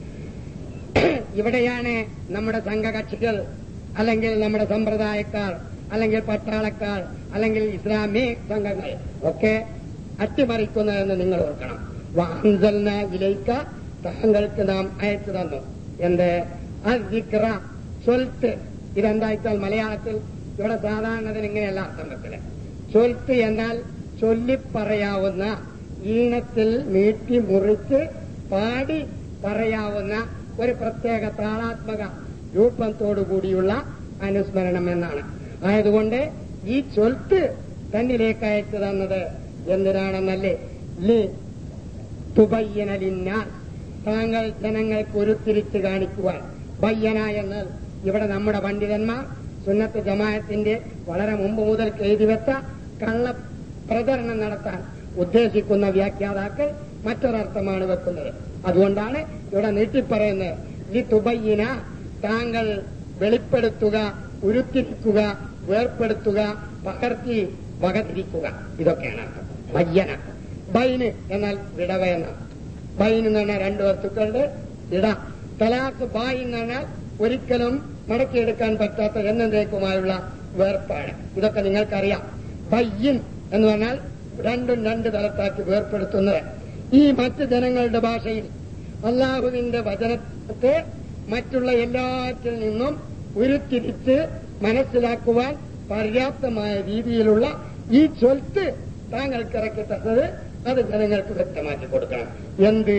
ഇവിടെയാണ് നമ്മുടെ സംഘകക്ഷികൾ അല്ലെങ്കിൽ നമ്മുടെ സമ്പ്രദായക്കാർ അല്ലെങ്കിൽ പട്ടാളക്കാർ അല്ലെങ്കിൽ ഇസ്ലാമി സംഘങ്ങൾ ഒക്കെ അട്ടിമറിക്കുന്നതെന്ന് നിങ്ങൾ ഓർക്കണം വാൻസൽന ഇലൈക്ക താങ്കൾക്ക് നാം അയച്ചു തന്നു എന്ത് അസിക്ര ചൊൽത്ത് ഇതെന്തായിച്ചാൽ മലയാളത്തിൽ ഇവിടെ സാധാരണത്തിന് ഇങ്ങനെയല്ല അർത്ഥം വെക്കല് ചൊൽത്ത് എന്നാൽ ചൊല്ലിപ്പറയാവുന്ന ഈണത്തിൽ നീട്ടി മുറിച്ച് പാടി പറയാവുന്ന ഒരു പ്രത്യേക താളാത്മക രൂപത്തോടുകൂടിയുള്ള അനുസ്മരണം എന്നാണ് ആയതുകൊണ്ട് ഈ ചൊൽത്ത് തന്നിലേക്ക് അയച്ചു തന്നത് എന്തിനാണെന്നല്ലേ ലി തുബയ്യനലിന്ന താങ്കൾ ജനങ്ങൾക്ക് ഉരുത്തിരിച്ച് കാണിക്കുവാൻ ബയ്യന എന്നാൽ ഇവിടെ നമ്മുടെ പണ്ഡിതന്മാർ സുന്നത്ത് ജമായത്തിന്റെ വളരെ മുമ്പ് മുതൽ എഴുതിവെച്ച കള്ള പ്രചരണം നടത്താൻ ഉദ്ദേശിക്കുന്ന വ്യാഖ്യാതാക്കൾ മറ്റൊരർത്ഥമാണ് വെക്കുന്നത് അതുകൊണ്ടാണ് ഇവിടെ നീട്ടിപ്പറയുന്നത് ഈ തുബയ്യന താങ്കൾ വെളിപ്പെടുത്തുക ഉരുത്തിരിക്കുക വേർപ്പെടുത്തുക പകർത്തി വകതിരിക്കുക ഇതൊക്കെയാണ് അർത്ഥം ബയ്യന ബൈന് എന്നാൽ വിടവ എന്നാണ് ബൈൻ എന്ന് പറഞ്ഞാൽ രണ്ടു വസ്തുക്കളുടെ ഇട തലാഖ് ബായ് എന്ന് പറഞ്ഞാൽ ഒരിക്കലും മടക്കിയെടുക്കാൻ പറ്റാത്ത എന്നേക്കുമായുള്ള വേർപാട് ഇതൊക്കെ നിങ്ങൾക്കറിയാം ബയ്യൻ എന്ന് പറഞ്ഞാൽ രണ്ടും രണ്ട് തലത്താക്കി വേർപ്പെടുത്തുന്നത് ഈ മറ്റ് ജനങ്ങളുടെ ഭാഷയിൽ അള്ളാഹുവിന്റെ വചനത്തെ മറ്റുള്ള എല്ലാറ്റിൽ നിന്നും ഉരുത്തിരിച്ച് മനസ്സിലാക്കുവാൻ പര്യാപ്തമായ രീതിയിലുള്ള ഈ ചൊൽത്ത് താങ്കൾക്ക് ഇറക്കി തന്നത് അത് ജനങ്ങൾക്ക് വ്യക്തമാക്കി കൊടുക്കണം എന്ത്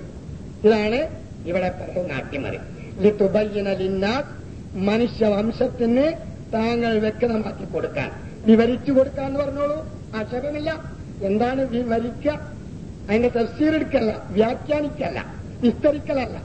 ഇതാണ് ഇവിടെ പറയുന്ന അട്ടിമറി ലിത്തുബയ്യന ലിന്നാസ് മനുഷ്യവംശത്തിന് താങ്കൾ വ്യക്തമാക്കി കൊടുക്കാൻ വിവരിച്ചു കൊടുക്കാൻ എന്ന് പറഞ്ഞോളൂ ആക്ഷേപമില്ല എന്താണ് വിവരിക്ക അതിന്റെ തഫ്സീറെടുക്കല്ല വ്യാഖ്യാനിക്കല്ല വിസ്തരിക്കലല്ല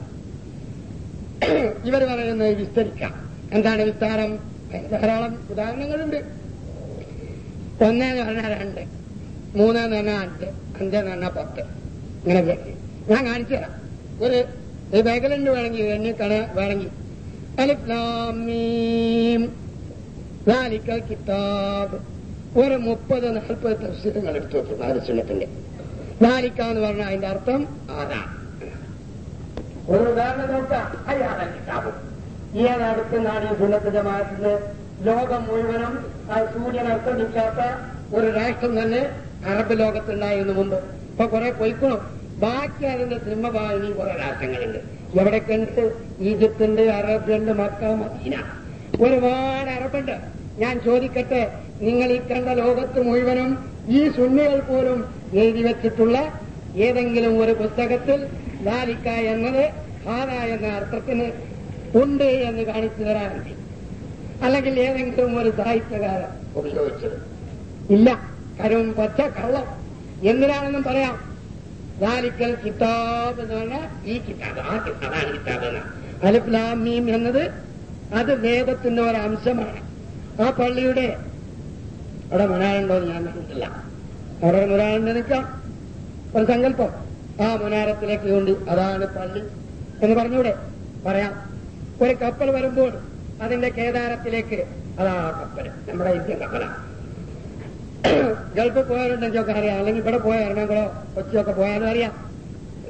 ഇവർ പറയുന്നത് വിസ്തരിക്കാം എന്താണ് വിസ്താരം ധാരാളം ഉദാഹരണങ്ങളുണ്ട് ഒന്നേന്ന് പറഞ്ഞാൽ രണ്ട് മൂന്നെന്ന് പറഞ്ഞാൽ അഞ്ച് അഞ്ചെന്ന് പറഞ്ഞാൽ പത്ത് ഇങ്ങനെ വ്യാഖ്യ ഞാൻ കാണിച്ചു തരാം ഒരു ഈ ബൈബിളിന്റെ വേണമെങ്കിൽ എണ്ണി കണ വേണമെങ്കിൽ അലിഫ്ലാമീം ലാലിക്കൽ കിതാബ് ഒരു മുപ്പത് നാൽപ്പത് തഫ്സീലുകൾ എടുത്തു വെക്കും ആദർശനത്തിന്റെ ലാലിക്ക എന്ന് പറഞ്ഞാൽ അതിന്റെ അർത്ഥം ആരാണ് ഒരു ഉദാഹരണം നോക്കാം അയാളെ കിതാബ് ഈ അടുത്തുനിന്നാണ് ഈ സുന്നത്ത് ജമാഅത്തിന് ലോകം മുഴുവനും ആ സൂര്യൻ അസ്തമിക്കാത്ത ഒരു രാഷ്ട്രം തന്നെ അറബ് ലോകത്തുണ്ടായിരുന്നു മുമ്പ് ഇപ്പൊ കുറെ പൊയ്ക്കണം ബാക്കി അതിന്റെ സിംഹഭാഗിനി കുറെ രാഷ്ട്രങ്ങളുണ്ട് എവിടെയൊക്കെ ഉണ്ട് ഈജിപ്തുണ്ട് അറബുണ്ട് മക്ക മദീന ഒരുപാട് അറബുണ്ട് ഞാൻ ചോദിക്കട്ടെ നിങ്ങൾ ഈ കണ്ട ലോകത്ത് മുഴുവനും ഈ സുന്നികൾ പോലും എഴുതി വെച്ചിട്ടുള്ള ഏതെങ്കിലും ഒരു പുസ്തകത്തിൽ ലാലിക്ക എന്നത് ഹാദ എന്ന അർത്ഥത്തിന് ഉണ്ട് എന്ന് കാണിച്ചു തരാറുണ്ട് അല്ലെങ്കിൽ ഏതെങ്കിലും ഒരു സാഹിത്യകാരൻ ഉപയോഗിച്ചത് ഇല്ല കരും പച്ച കള്ളം എന്തിനാണെന്നും പറയാം ലാലിക്കൽ കിതാബ് എന്ന് പറഞ്ഞാൽ ഈ കിതാബ് ആ കി- അതാണ് കിതാബ് എന്ന് അലിഫ്ലാമീം എന്നത് അത് വേദത്തിന്റെ ഒരു അംശമാണ് ആ പള്ളിയുടെ അവിടെ മുനാറുണ്ടോ എന്ന് ഞാൻ കണ്ടിട്ടില്ല അവിടെ ഒരു മുനാറുണ്ട് നിൽക്കാം ഒരു സങ്കല്പം ആ മുനാരത്തിലേക്ക് കൊണ്ട് അതാണ് പള്ളി എന്ന് പറഞ്ഞൂടെ പറയാം ഒരു കപ്പൽ വരുമ്പോൾ അതിന്റെ കേദാരത്തിലേക്ക് അതാ ആ കപ്പൽ നമ്മുടെ ഇന്ത്യൻ കപ്പലാണ് ഗൾഫിൽ പോയാലുണ്ടെങ്കിൽ ഒക്കെ അറിയാം അല്ലെങ്കിൽ ഇവിടെ പോയ എറണാകുളം കൊച്ചിയൊക്കെ പോയാലും അറിയാം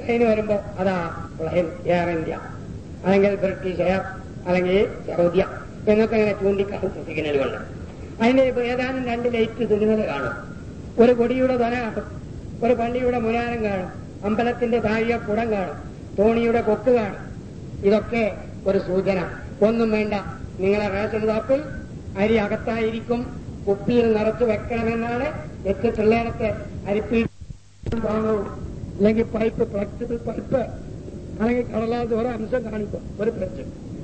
പ്ലെയിൻ വരുമ്പോ അതാ പ്ലെയിൻ എയർ ഇന്ത്യ അല്ലെങ്കിൽ ബ്രിട്ടീഷ് എയർ അല്ലെങ്കിൽ സൗദിയ എന്നൊക്കെ ഇങ്ങനെ ചൂണ്ടിക്കാണിച്ച സിഗ്നലുകളുണ്ട് അതിന്റെ ഇപ്പൊ ഏതാനും രണ്ട് ലൈറ്റ് സിഗ്നൽ കാണും ഒരു കൊടിയുടെ തൊന കാണും ഒരു പള്ളിയുടെ മുരാരം കാണും അമ്പലത്തിന്റെ താഴെ കുടം കാണും തോണിയുടെ കൊക്ക് കാണും ഇതൊക്കെ ഒരു സൂചന ഒന്നും വേണ്ട നിങ്ങളെ റേഷൻ ഷോപ്പിൽ അരി അകത്തായിരിക്കും കുപ്പിയിൽ നിറച്ചു വെക്കണമെന്നാണ് വെച്ചിട്ടുള്ളിടത്ത് അരിപ്പീ വാങ്ങവും അല്ലെങ്കിൽ പൈപ്പ് ഫ്ലെക്സിബിൾ പൈപ്പ് അല്ലെങ്കിൽ കടലാസ് ഓരോ അംശം കാണിക്കും ഒരു ഫ്രിഡ്ജ്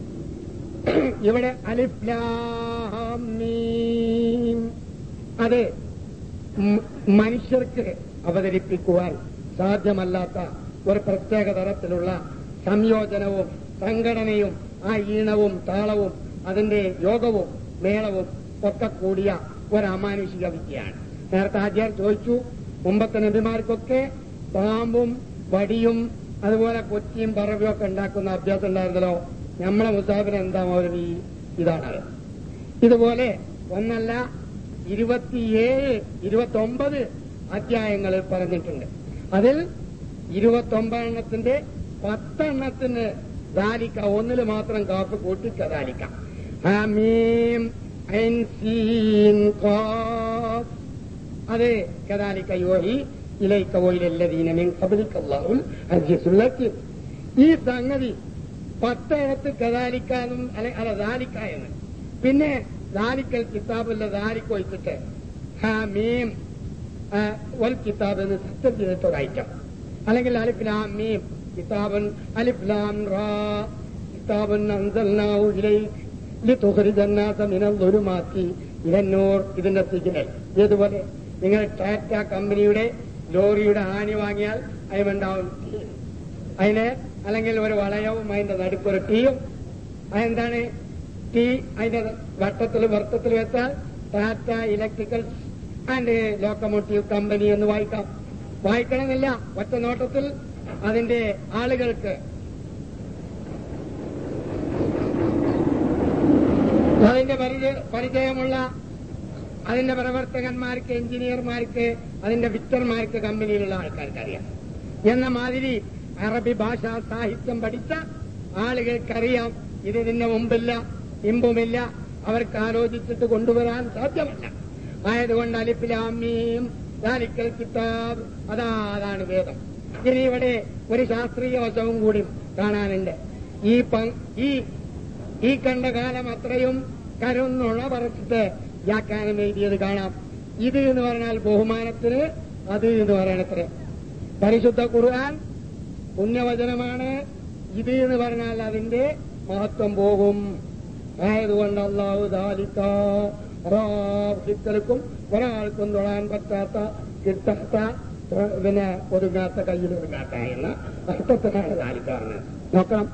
ഇവിടെ അലിഫ് ലാം മീം. അത് മ- മനുഷ്യർക്ക് അവതരിപ്പിക്കുവാൻ സാധ്യമല്ലാത്ത ഒരു പ്രത്യേക തരത്തിലുള്ള സംയോജനവും സംഘടനയും ആ ഈണവും താളവും അതിന്റെ യോഗവും മേളവും ഒക്കെ കൂടിയ ഒരു അമാനുഷിക വിദ്യയാണ് നേരത്തെ ആചാര്യൻ ചോദിച്ചു മുമ്പത്തെ നബിമാർക്കൊക്കെ പാമ്പും വടിയും അതുപോലെ കൊച്ചിയും പറവയും ഒക്കെ ഉണ്ടാക്കുന്ന അഭ്യാസം ഉണ്ടായിരുന്നല്ലോ നമ്മളെ മുസാഫിന് എന്താ മൗലവി ഇതാണത് ഇതുപോലെ ഒന്നല്ല ഇരുപത്തിയേഴ് ഇരുപത്തൊമ്പത് അധ്യായങ്ങളിൽ പറഞ്ഞിട്ടുണ്ട് അതിൽ ഇരുപത്തൊമ്പതെണ്ണത്തിന്റെ പത്തെണ്ണത്തിന് ദാലിക്ക ഒന്നിൽ മാത്രം കാപ്പ് കൂട്ടി കദാലിക്ക ഹമീം ഐൻ സീൻ ഖാഫ് അത് കദാലിക്ക യോഹി ഇലൈക്ക വോയിലല്ലദീന മിൻ ഖബ്ലിക അല്ലാഹുൽ അസീസുൽ ഹക്കീം ഈ സംഗതി പത്തെഴുത്ത് കദാലിക്കാന്നും അല്ലെ അല്ല ദാലിക്ക എന്ന് പിന്നെ ദാലിക്കൽ കിതാബല്ല ദാലിക്ക് വെച്ചിട്ട് ഹാമീം ആ, വൽ കിതാബ് എന്ന് സത്യം ചെയ്തിട്ടൊരു ഐറ്റം അല്ലെങ്കിൽ അലിഫ്ലാം മീം കിതാബൻ അലിഫ്ലാം റാ കിതാബൻ അൻസൽനാഹു ഇലൈക് ലിതുഖ്രിജ الناس من الظلمات الى النور ഇതിന്റെ സിഗ്നൽ ഇതുപോലെ നിങ്ങൾ ടാറ്റ കമ്പനിയുടെ ലോറിയുടെ ആണി വാങ്ങിയാൽ അതിനുണ്ടാവും അതിന് അല്ലെങ്കിൽ ഒരു വളയവും അതിന്റെ നടുക്കൊരു ടീയും അതെന്താണ് ടീ അതിന്റെ വട്ടത്തിൽ വൃത്തത്തിൽ വെച്ചാൽ Tata electrical and locomotive company എന്ന് വായിക്കാം വായിക്കണമെന്നില്ല ഒറ്റ നോട്ടത്തിൽ അതിന്റെ ആളുകൾക്ക് അതിന്റെ പരിചയ- പരിചയമുള്ള അതിന്റെ പ്രവർത്തകന്മാർക്ക് എഞ്ചിനീയർമാർക്ക് അതിന്റെ വിത്തന്മാർക്ക് കമ്പനിയിലുള്ള ആൾക്കാർക്ക് അറിയാം എന്ന മാതിരി അറബി ഭാഷാ സാഹിത്യം പഠിച്ച ആളുകൾക്കറിയാം ഇത് ഇതിന്റെ മുമ്പില്ല ഇമ്പുമില്ല അവർക്ക് ആലോചിച്ചിട്ട് കൊണ്ടുവരാൻ സാധ്യമല്ല ആയതുകൊണ്ട് അലിഫിലാമീം ദാലിക്കൽ കിതാബ് അതാ അതാണ് വേദം ഇനി ഇവിടെ ഒരു ശാസ്ത്രീയ വശവും കൂടി കാണാനുണ്ട് ഈ പങ്- ഈ ഈ കണ്ട കാലം അത്രയും കരുന്നുണ പറച്ചിട്ട് വ്യാഖ്യാനം എഴുതിയത് കാണാം ഇത് എന്ന് പറഞ്ഞാൽ ബഹുമാനത്തിന് അത് എന്ന് പറയണത്ര പരിശുദ്ധ ഖുർആൻ പുണ്യവചനമാണ് ഇത് എന്ന് പറഞ്ഞാൽ അതിന്റെ മഹത്വം പോകും ആയതുകൊണ്ട് അള്ളാഹു ദാലിക്ക ഒരാൾക്കും ഒരാൾക്കും തൊഴാൻ പറ്റാത്ത കിട്ടാത്ത ഏഹ്, പിന്നെ ഒതുങ്ങാത്ത കയ്യിൽ ഒതുങ്ങാത്ത എന്ന അർത്ഥത്തിനാണ് ദാലിക്ക പറഞ്ഞത് നോക്കണം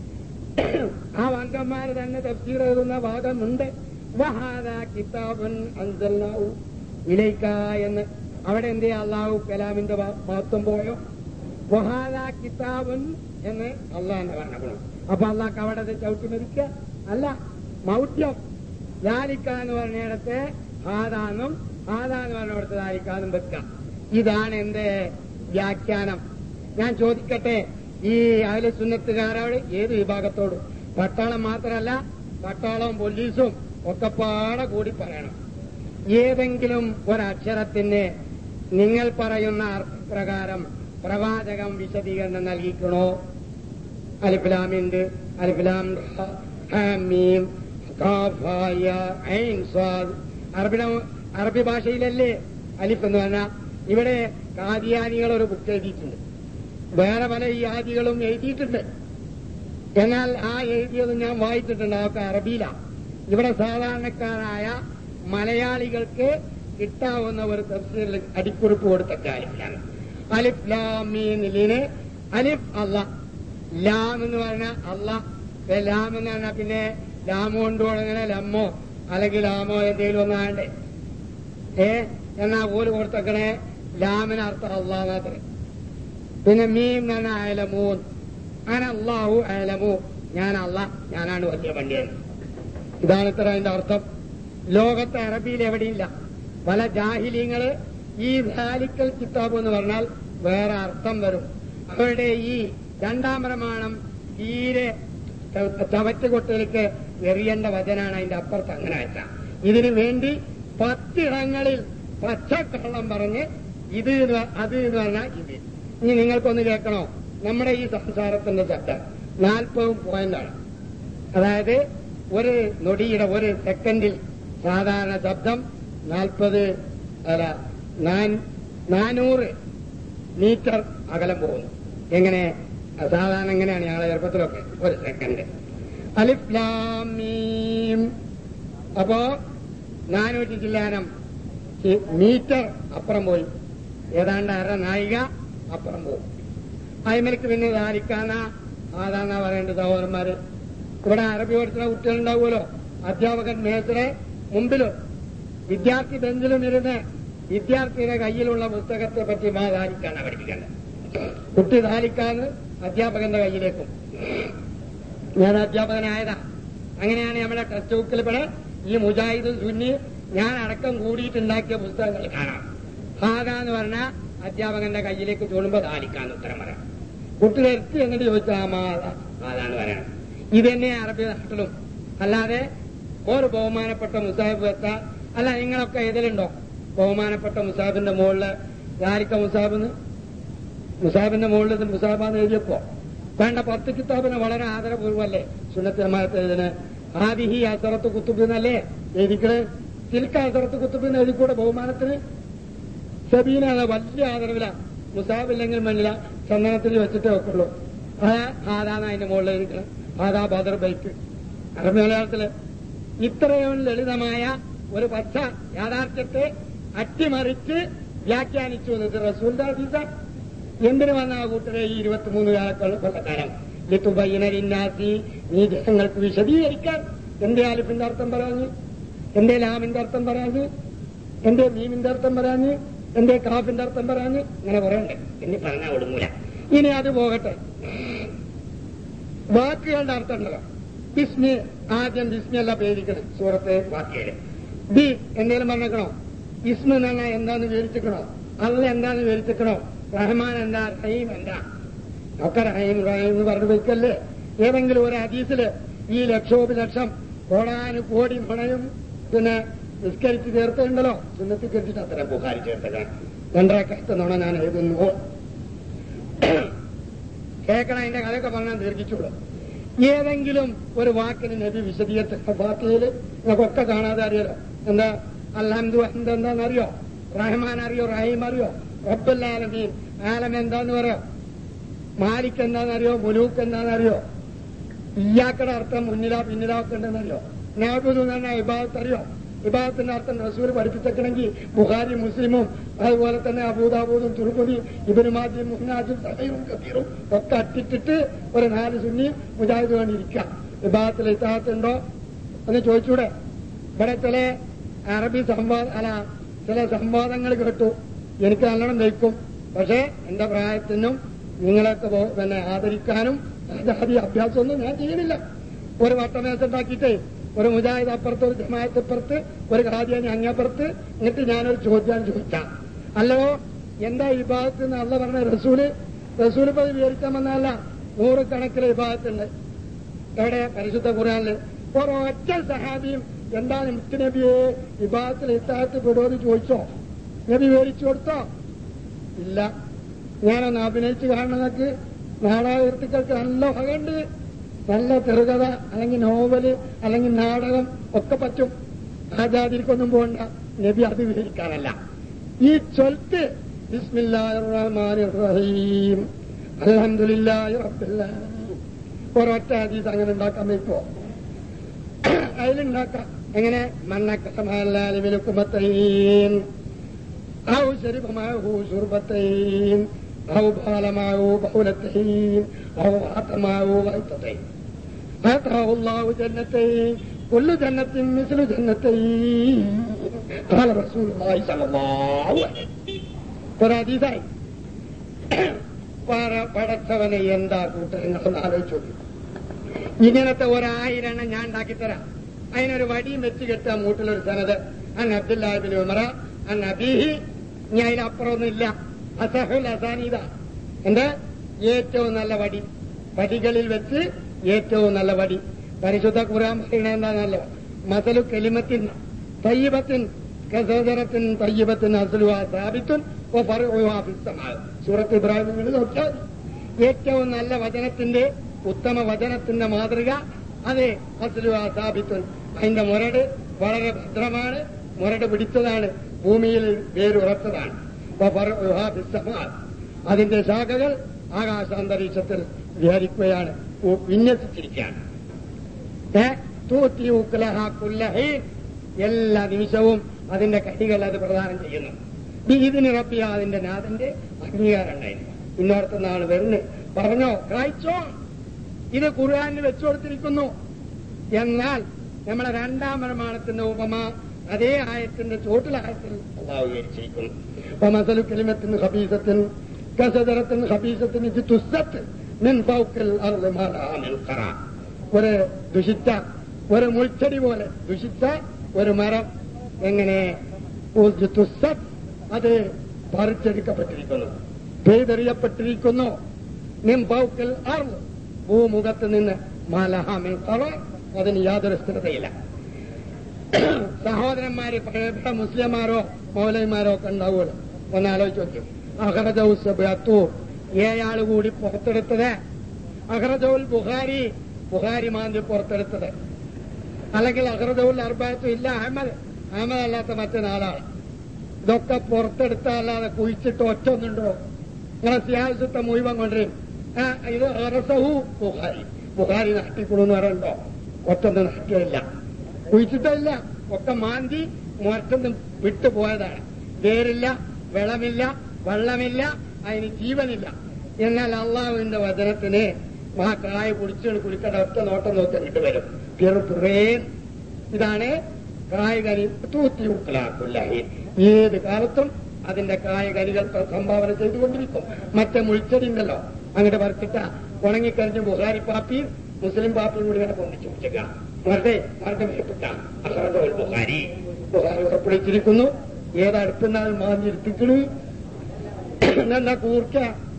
ആ വാങ്കന്മാര് തന്നെ തഫ്സീർ എഴുതുന്ന ഭാഗമുണ്ട് വഹാദ കിതാബുൻ അൻസൽനാഹു ഇലൈക്ക എന്ന് അവിടെ എന്തേ അള്ളാഹു കലാമിന്റെ മ- മഹത്വം പോയോ വഹാദ കിതാബുൻ എന്ന് അള്ളാഹിന്റെ ഭരണഗുണം അപ്പൊ അള്ളാഹ് അവിടെ അത് ചവിട്ടി മരിക്കുക അല്ല മൗഢ്യം ലാലിക്ക എന്ന് പറഞ്ഞിടത്ത് ഹാദാന്നും ഹാദാ എന്ന് പറഞ്ഞിടത്ത് ലാലിക്കാന്നും വെക്കാം ഇതാണ് എന്റെ വ്യാഖ്യാനം ഞാൻ ചോദിക്കട്ടെ ഈ അയല സുന്നത്തുകാരോട് ഏത് വിഭാഗത്തോട് പട്ടാളം മാത്രമല്ല പട്ടാളവും പോലീസും ഒക്കെ പാടെ കൂടി പറയണം ഏതെങ്കിലും ഒരക്ഷരത്തിന് നിങ്ങൾ പറയുന്ന അർത്ഥപ്രകാരം പ്രവാചകം വിശദീകരണം നൽകിക്കണോ അലിഫ്ലാമിണ്ട് അലിഫ്ലാം റ, ഹാമീം ഖാഫ്, ഹാ, യാ, ഐൻ, സ്വാദ്. അറബിയുടെ അറബി ഭാഷയിലല്ലേ അലിഫ് എന്ന് പറഞ്ഞാൽ ഇവിടെ കാദിയാനികൾ ഒരു ബുക്ക് എഴുതിയിട്ടുണ്ട് വേറെ പല ഈ ആദികളും എഴുതിയിട്ടുണ്ട് എന്നാൽ ആ എഴുതിയത് ഞാൻ വായിച്ചിട്ടുണ്ട് അതൊക്കെ അറബിയിലാണ് ഇവിടെ സാധാരണക്കാരായ മലയാളികൾക്ക് കിട്ടാവുന്ന ഒരു തഫ്സീറിൽ അടിക്കുറിപ്പ് കൊടുത്ത കാര്യത്തിലാണ് അലിഫ് ലാമീനിലിന് അലിഫ് അല്ല ലാം എന്ന് പറഞ്ഞാൽ അല്ല ഇപ്പൊ ലാം എന്ന് പറഞ്ഞാൽ പിന്നെ ലാമോ കൊണ്ട് തുടങ്ങണ ലമ്മോ അല്ലെങ്കിൽ ലാമോ എന്തെങ്കിലും ഒന്നാണ്ടേ ഏ എന്നാ ഓല് കൊടുത്തക്കണേ ലാമിന് അർത്ഥം അള്ളാഹ് പിന്നെ മീം എന്ന് പറഞ്ഞാൽ അയലമൂൻ അങ്ങനെ അള്ളാഹു അയലമു ഞാൻ അല്ല ഞാനാണ് വലിയ പണ്ഡിതൻ ഇതാണ് ഇത്ര അതിന്റെ അർത്ഥം ലോകത്തെ അറബിയിൽ എവിടെയില്ല പല ജാഹിലീങ്ങള് ഈ ധാലിക്കൽ കിതാബ് എന്ന് പറഞ്ഞാൽ വേറെ അർത്ഥം വരും അവരുടെ ഈ രണ്ടാം പ്രമാണം തീരെ ചവറ്റുകൊട്ടിലേക്ക് എറിയേണ്ട വചനാണ് അതിന്റെ അപ്പുറത്ത് അങ്ങനെ വെച്ച ഇതിനു വേണ്ടി പത്തിടങ്ങളിൽ പച്ചക്കള്ളം പറഞ്ഞ് ഇത് എന്ന് പ- അത് എന്ന് പറഞ്ഞാൽ ഇത് ഇനി നിങ്ങൾക്കൊന്ന് കേൾക്കണോ നമ്മുടെ ഈ സംസാരത്തിന്റെ ശബ്ദം നാൽപ്പത് പോയിന്റാണ് അതായത് ഒരു നൊടിയുടെ ഒരു സെക്കൻഡിൽ സാധാരണ ശബ്ദം നാൽപ്പത് അല്ല നാൻ- നാനൂറ് മീറ്റർ അകലം പോകുന്നു എങ്ങനെ സാധാരണ എങ്ങനെയാണ് ഞങ്ങളെ ചെറുപ്പത്തിലൊക്കെ ഒരു സെക്കൻഡ് അലിഫ്ലാമീം അപ്പോ നാനൂറ്റി ചില്ലാനം ഈ മീറ്റർ അപ്പുറം പോയി ഏതാണ്ട് അര നായിക അപ്പുറം പോകും അയ്മലക്ക് പിന്നെ ധാരിക്കാന്ന ആതാന്നാ പറയേണ്ടത് സഹോദരന്മാര് ഇവിടെ അറബി പഠിക്കുന്ന കുട്ടികളുണ്ടാവുമല്ലോ അധ്യാപകൻ മേസറെ മുമ്പിലും വിദ്യാർത്ഥി ബെഞ്ചിലും ഇരുന്ന് വിദ്യാർത്ഥിയുടെ കയ്യിലുള്ള പുസ്തകത്തെ പറ്റി മാ ധാരിക്കാനാണ് പഠിപ്പിക്കേണ്ടത് കുട്ടി ധാരിക്കാന്ന് അധ്യാപകന്റെ കയ്യിലേക്കും ഞാൻ അധ്യാപകനായതാ അങ്ങനെയാണ് നമ്മുടെ ടെക്സ്റ്റ് ബുക്കിൽ ഇവിടെ ഈ മുജാഹിദ് സുന്നി ഞാൻ അടക്കം കൂടിയിട്ടുണ്ടാക്കിയ പുസ്തകങ്ങൾ കാണാം ഹാദ എന്ന് പറഞ്ഞാൽ അധ്യാപകന്റെ കയ്യിലേക്ക് ചൂടുമ്പോ ധാരിക്കാന്ന് ഉത്തരം പറയാം കുട്ടി വരുത്തി എന്നിട്ട് ചോദിച്ചാൽ ആ മാത അതാണ് പറയണം ഇത് തന്നെ അറബി നാട്ടിലും അല്ലാതെ ഒരു ബഹുമാനപ്പെട്ട മുസാഹിബ് വെച്ച അല്ല നിങ്ങളൊക്കെ ഇതിലുണ്ടോ ബഹുമാനപ്പെട്ട മുസാഹിബിന്റെ മുകളില് ധാരിക്ക മുസാഹിബിന്ന് മുസാഹിബിന്റെ മുകളിൽ ഇത് മുസാഹിബാന്ന് എഴുതിയപ്പോ വേണ്ട പത്ത് കിതാബിന് വളരെ ആദരപൂർവ്വമല്ലേ സുന്നത്തമാരത്തെ ഇതിന് ആദിഹി അസറത്ത് കുത്തുബ് എന്നല്ലേ എഴുതിക്കണ് തിൽക്ക അസറത്ത് കുത്തുബ് എന്ന് എഴുതിക്കൂടെ ബഹുമാനത്തിന് സബീന എന്ന വലിയ ആദരവില മുസാബില്ലെങ്കിൽ മണ്ണില ചന്ദനത്തിൽ വെച്ചിട്ടേ വെക്കുള്ളൂ ആ ആദാണ് അതിന്റെ മുകളിൽ എഴുതിക്കണം ആദാ ബദർ ബൈക്ക് അറബി മലയാളത്തില് ഇത്രയും ലളിതമായ ഒരു പച്ച യാഥാർത്ഥ്യത്തെ അട്ടിമറിച്ച് വ്യാഖ്യാനിച്ചു എന്നത് റസൂലിന്റെ ഹദീസ എന്തിനു വന്ന ആ കൂട്ടരെ ഈ ഇരുപത്തിമൂന്ന് കൊല്ലക്കാലം ലിത്തുബയ്യനരിന്നാസി നീ ജനങ്ങൾക്ക് വിശദീകരിക്കാൻ എന്റെ ആലിഫിന്റെ അർത്ഥം പറഞ്ഞു എന്റെ ലാമിന്റെ അർത്ഥം പറഞ്ഞു എന്റെ മീമിന്റെ അർത്ഥം പറയാഞ്ഞ് എന്റെ കാഫിന്റെ അർത്ഥം പറയാഞ്ഞ് ഇങ്ങനെ പറയണ്ടേ ഇനി പറഞ്ഞാൽ ഒടുങ്ങൂല ഇനി അത് പോകട്ടെ വാക്കുകളുടെ അർത്ഥം ഉണ്ടല്ലോ ബിസ്മി ആദ്യം ബിസ്മി അല്ല പേരിക്കണം സൂറത്തെ വാക്കിയല് ബി എന്തേലും പറഞ്ഞേക്കണോ ഇസ്മ എന്ന് പറഞ്ഞാൽ എന്താന്ന് വിവരിച്ചിക്കണോ അല്ല എന്താന്ന് വിവരിച്ചിക്കണോ റഹ്മാൻ എന്താ റഹീം എന്താ ഒക്കെ റഹീം റഹീം എന്ന് പറഞ്ഞു വെക്കല്ലേ ഏതെങ്കിലും ഒരു ഹദീസില് ഈ ലക്ഷോപലക്ഷം കോടാനു കോടി മണയും പിന്നെ നിസ്കരിച്ച് ചേർത്തുണ്ടല്ലോ സുന്നത്തിൽ കെട്ടിട്ട് അത്തരം ബുഹാരി ചേർത്തതാണ് രണ്ടര കത്തുന്നോണ ഞാൻ എഴുതുന്നു കേൾക്കണം അതിന്റെ കഥയൊക്കെ പറഞ്ഞാൽ ദീർഘിച്ചുള്ളൂ ഏതെങ്കിലും ഒരു വാക്കിന് നബി വിശദീകരിച്ച ഫാത്തിയയില് നിങ്ങൾക്കൊക്കെ കാണാതെ അറിയാലോ എന്താ അൽഹംദു ഹംദ് എന്താണെന്നറിയോ റഹ്മാൻ അറിയോ റഹീം അറിയോ റബ്ബുല്ലാലമീൻ ആലം എന്താന്ന് പറയോ മാലിക് എന്താണെന്നറിയോ മുലൂക്ക് എന്താണെന്നറിയോ ഇയാക്കടെ അർത്ഥം മുന്നിലാ പിന്നിലാ ഒക്കെ ഉണ്ടെന്നറിയോ നാബുദ് എന്ന് പറഞ്ഞാൽ ഇബാദത്ത് അറിയോ ഇബാദത്തിന്റെ അർത്ഥം റസൂൽ പഠിപ്പിച്ചേക്കണമെങ്കിൽ ബുഹാരി മുസ്ലിമും അതുപോലെ തന്നെ അബൂദാബൂദും തുർക്കുതി ഇബനുമാജിയും മുഹ്നാജും സഹീറും കത്തീറും ഒക്കെ അട്ടിട്ടിട്ട് ഒരു നാല് സുന്നി മുജാഹിദ് വേണ്ടിയിരിക്കാം വിഭാഗത്തിൽ ഇത്താഹത്തുണ്ടോ എന്ന് ചോദിച്ചൂടെ ഇവിടെ ചില അറബി സംവാദ അല്ല ചില സംവാദങ്ങൾ കേട്ടു എനിക്ക് നല്ലോണം ദഹിക്കും പക്ഷേ എന്റെ പ്രായത്തിനും നിങ്ങളൊക്കെ ബോ- പിന്നെ ആദരിക്കാനും ജാതി അഭ്യാസമൊന്നും ഞാൻ ചെയ്യുന്നില്ല ഒരു വട്ടമേശുണ്ടാക്കിയിട്ടേ ഒരു മുജാഹിദ് അപ്പുറത്ത് ഒരു ജമായത്ത് അപ്പുറത്ത് ഒരു ഖാദിയാനി അങ്ങപ്പുറത്ത് എന്നിട്ട് ഞാനൊരു ചോദ്യം ചോദിച്ച അല്ലോ എന്താ ഈ ഭാഗത്ത് നിന്ന് അല്ല പറഞ്ഞ റസൂല് റസൂല് ഇപ്പൊ വിവരിക്കാൻ വന്നതല്ല നൂറുകണക്കിലെ വിഭാഗത്തുണ്ട് എവിടെ പരിശുദ്ധ ഖുറാനില് ഒരൊറ്റ സഹാബിയും എന്താ മുത്തുനബിയെ വിഭാഗത്തിൽ ഇത്താഹത്ത് പെടുമെന്ന് ചോദിച്ചോ നബി വിവരിച്ചു കൊടുത്തോ ഇല്ല ഞാനൊന്ന് അഭിനയിച്ച് കാണുന്നതൊക്കെ നാടകൃത്തുക്കൾക്ക് നല്ല വകയുണ്ട് നല്ല ചെറുകഥ അല്ലെങ്കിൽ നോവല് അല്ലെങ്കിൽ നാടകം ഒക്കെ പറ്റും ആ ജാതിരിക്കൊന്നും പോകണ്ട നബി അത് വിവരിക്കാനല്ല ഈ ചൊൽത്ത് ബിസ്മില്ലാഹിർ റഹ്മാനിർ റഹീം അൽഹംദുലില്ലാഹി റബ്ബിൽ ആലമീൻ ഒരൊറ്റ ഹദീസ് അങ്ങനെ ഉണ്ടാക്കാൻ പറ്റുമോ അതിലുണ്ടാക്കാം എങ്ങനെ മണ്ണക്കസമാലിമിലുക്കുമത്തൈൻ ഔ ശരിഫമാഹു ശുർബത്തൈൻ ഔ ബാലമാഹു ബൗലത്തൈൻ ഔ ആത്തമാഹു വൈത്തത്തൈൻ آتاه الله جنتين كل جنة مثل جنتين قال رسول الله صلى الله عليه وسلم പരാതീതായി പടച്ചവനെ എന്താ കൂട്ടരങ്ങളൊന്ന് ആലോചിച്ചു ഇങ്ങനത്തെ ഒരായിരം എണ്ണം ഞാൻ ഉണ്ടാക്കിത്തരാം അതിനൊരു വടിയും വെച്ച് കെട്ടുക മൂട്ടിലൊരു സനത് അൻ അബ്ദുല്ലാഹിബിൻ ഉമറ അൻ അബീഹി ഇനി അതിനപ്പുറമൊന്നും ഇല്ല അസഹുൽ അസാനീത എന്താ ഏറ്റവും നല്ല വടി വടികളിൽ വെച്ച് ഏറ്റവും നല്ല വടി പരിശുദ്ധ ഖുറാൻ പറയുന്നത് എന്താണല്ലോ മസലു കെലിമത്തിൻ തയ്യബത്തിൻ കസേദരത്തിൻ തയ്യബത്തിൻ അസലുവ സാബിത്തുൻ സൂറത്ത് ഇബ്രാഹിമിൽ നോക്കിയാൽ മതി. ഏറ്റവും നല്ല വചനത്തിന്റെ ഉത്തമ വചനത്തിന്റെ മാതൃക അത് അസലുവ സാബിത്തുൻ അതിന്റെ മുരട് വളരെ ഭദ്രമാണ് മുരട് പിടിച്ചതാണ് ഭൂമിയിൽ വേരുറച്ചതാണ് വഫറുഹാ ഫിസ്സമാ. അതിന്റെ ശാഖകൾ ആകാശാന്തരീക്ഷത്തിൽ വിഹരിക്കുകയാണ് ഉ- വിന്യസിച്ചിരിക്കുകയാണ് ഏ? തൂത്തി ഉക്ലഹ കുല്ലഹീൻ. എല്ലാ നിമിഷവും അതിന്റെ കൈകൾ അത് പ്രദാനം ചെയ്യുന്നു ഇതിന് റബ്ബിയ അതിന്റെ നാഥന്റെ അംഗീകാരം ഉണ്ടായിരുന്നു ഇന്നോടത്തെ നാള് വരുന്നു പറഞ്ഞോ കായ്ച്ചോ ഇത് ഖുർആാനിൽ വെച്ചു കൊടുത്തിരിക്കുന്നു എന്നാൽ നമ്മളെ രണ്ടാം പ്രമാണത്തിന്റെ ഉപമ അതേ ആയത്തിന്റെ ചോട്ടിലായത്തിൽ അള്ളാഹു വിവരിച്ചിരിക്കുന്നു അപ്പൊ മസലു കെലിമത്തിന് ഹബീസത്തിന് കസദറത്തിന് ഹബീസത്തിന് ഇത് തുസ്സത്ത് മിൻ ഫൗക്കൽ അർള് മാലാ മിൻ ഖറാ. ഒരു ദുഷിച്ച ഒരു മുൾച്ചെടി പോലെ ദുഷിച്ച ഒരു മരം എങ്ങനെ ഒരു തുസ്സത്ത് അത് പറിച്ചെടുക്കപ്പെട്ടിരിക്കുന്നു പെയ്തെറിയപ്പെട്ടിരിക്കുന്നു മിൻ ഫൗക്കൽ അർള് ഭൂമുഖത്ത് നിന്ന് മാലഹാമിൻ ഖറ. അതിന് യാതൊരു സ്ഥിരതയില്ല സഹോദരന്മാര് പഴയ മുസ്ലിംമാരോ മൗലൈമാരോ ഒക്കെ ഉണ്ടാവുമല്ലോ ഒന്ന് ആലോചിച്ച് നോക്കും അഹറജൌസബത്തു ഏഴാള് കൂടി പുറത്തെടുത്തത് അഹറജൌൽ ബുഹാരി ബുഹാരി മാന്തി പുറത്തെടുത്തത് അല്ലെങ്കിൽ അഹറജൌൽ അർബാത്തു ഇല്ല അഹമ്മദ് അഹമ്മദ് അല്ലാത്ത മറ്റേ നാലാള് ഇതൊക്കെ പുറത്തെടുത്ത അല്ലാതെ കുഴിച്ചിട്ട് ഒറ്റ ഒന്നുണ്ടോ നിങ്ങളെ സിയാസത്തെ മുഴുവൻ കൊണ്ടുവരും ആ, ഇത് അറസഹു ബുഹാരി ബുഹാരി നഷ്ടിക്കൊള്ളു പറയണ്ടോ ഒറ്റൊന്നും നഷ്ടില്ല കുഴിച്ചിട്ടില്ല ഒക്കെ മാന്തി മുരട്ടൊന്നും വിട്ടുപോയതാണ് വേരില്ല വെള്ളമില്ല വെള്ളമില്ല അതിന് ജീവനില്ല എന്നാൽ അള്ളാഹുവിന്റെ വചനത്തിന് ആ കായ കുടിച്ചു കുടിക്കേണ്ട ഒറ്റ നോട്ടം നോക്കി അങ്ങോട്ട് വരും ചെറുപ്പുറേൻ ഇതാണ് കായകനി തൂത്തി ഉക്കലാക്കുല്ലാഹി ഏത് കാലത്തും അതിന്റെ കായകരികൾ സംഭാവന ചെയ്തുകൊണ്ടിരിക്കും മറ്റേ മുൾച്ചെടി ഉണ്ടല്ലോ അങ്ങോട്ട് പറിച്ചിട്ട ഉണങ്ങിക്കഴിഞ്ഞ് ബുഹാരി പാപ്പിയും മുസ്ലിം പാപ്പിയും കൂടി ഇങ്ങനെ പൊന്നിച്ചു വെച്ചേക്ക വെറുതെ മറുടെ മേപ്പിട്ട അഹ്റദുൽ ബുഹാരി ബുഹാരി ഉറപ്പിടിച്ചിരിക്കുന്നു ഏതടുത്തുന്നാൽ മാഞ്ഞിരുത്തിക്കണ് എന്നാ കൂർക്ക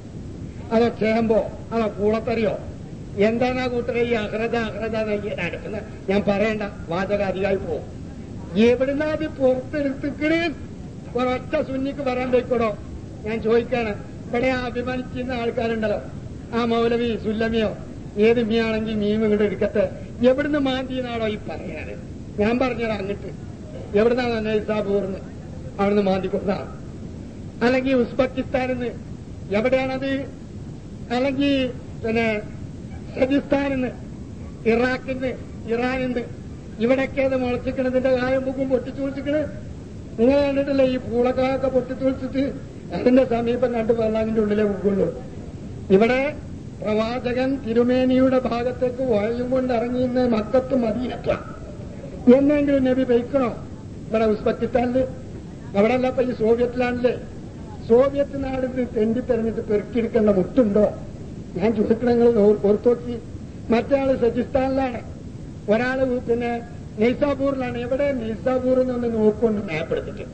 അതോ ചേമ്പോ അതോ കൂളത്തറിയോ എന്താണ് ആ കൂട്ടരെ ഈ അഹ്റത അഹ്റത അടുക്കുന്നത് ഞാൻ പറയണ്ട വാചക അധികമായി പോകും എവിടുന്നാ അത് പുറത്തെടുത്തിക്കണ് ഒരൊറ്റ സുന്നിക്ക് പറയാൻ പോയിക്കോടോ ഞാൻ ചോദിക്കാണ് ഇവിടെ അഭിമാനിക്കുന്ന ആൾക്കാരുണ്ടല്ലോ ആ മൗലവി സുല്ലമിയോ ഏത് മീയാണെങ്കിൽ മീൻ ഇങ്ങോട്ട് എടുക്കട്ടെ എവിടുന്ന് മാന്തിയെന്നാണോ ഈ പറയാന് ഞാൻ പറഞ്ഞുതരാം അങ്ങട്ട് എവിടുന്നാണ് നൈസാബൂർന്ന് അവിടുന്ന് മാന്തി കൊടുത്താണ് അല്ലെങ്കിൽ ഉസ്ബെക്കിസ്ഥാനിൽ നിന്ന് എവിടെയാണത് അല്ലെങ്കിൽ പിന്നെ സജിസ്ഥാനിന്ന് ഇറാഖിന്ന് ഇറാനിന്ന് ഇവിടൊക്കെ അത് മുളച്ചിക്കണതിന്റെ കായം മുക്കും പൊട്ടിച്ചു വിളിച്ചിക്കണ് നിങ്ങൾ കണ്ടിട്ടില്ലേ ഈ പൂളക്കായൊക്കെ പൊട്ടിച്ചു വിളിച്ചിട്ട് അതിന്റെ സമീപം കണ്ടു വെള്ളാങ്ങിന്റെ ഉള്ളിലേ മുക്കുള്ളൂ ഇവിടെ പ്രവാചകൻ തിരുമേനിയുടെ ഭാഗത്തേക്ക് വഴയും കൊണ്ട് ഇറങ്ങിയിരുന്ന മക്കത്ത് മദീനത്താണ് എന്നെങ്കിലും നബി ബൈക്കണോ ഇവിടെ ഉസ്ബെക്കിസ്ഥാനില് അവിടെ അല്ല ഇപ്പൊ ഈ സോവിയറ്റിലാണല്ലേ സോവിയറ്റ് നാടിന് തെണ്ടി തെരഞ്ഞിട്ട് പെറുക്കിയെടുക്കേണ്ട മുട്ടുണ്ടോ ഞാൻ ചോദിക്കണ നിങ്ങൾ ഓർത്ത് നോക്കി മറ്റാള് സജിസ്ഥാനിലാണ് ഒരാള് പിന്നെ നെയ്സാപൂറിലാണ് എവിടെ നെയ്സാപൂർ എന്നൊന്ന് നോക്കൊണ്ട് മാപ്പ് എടുത്തിട്ട്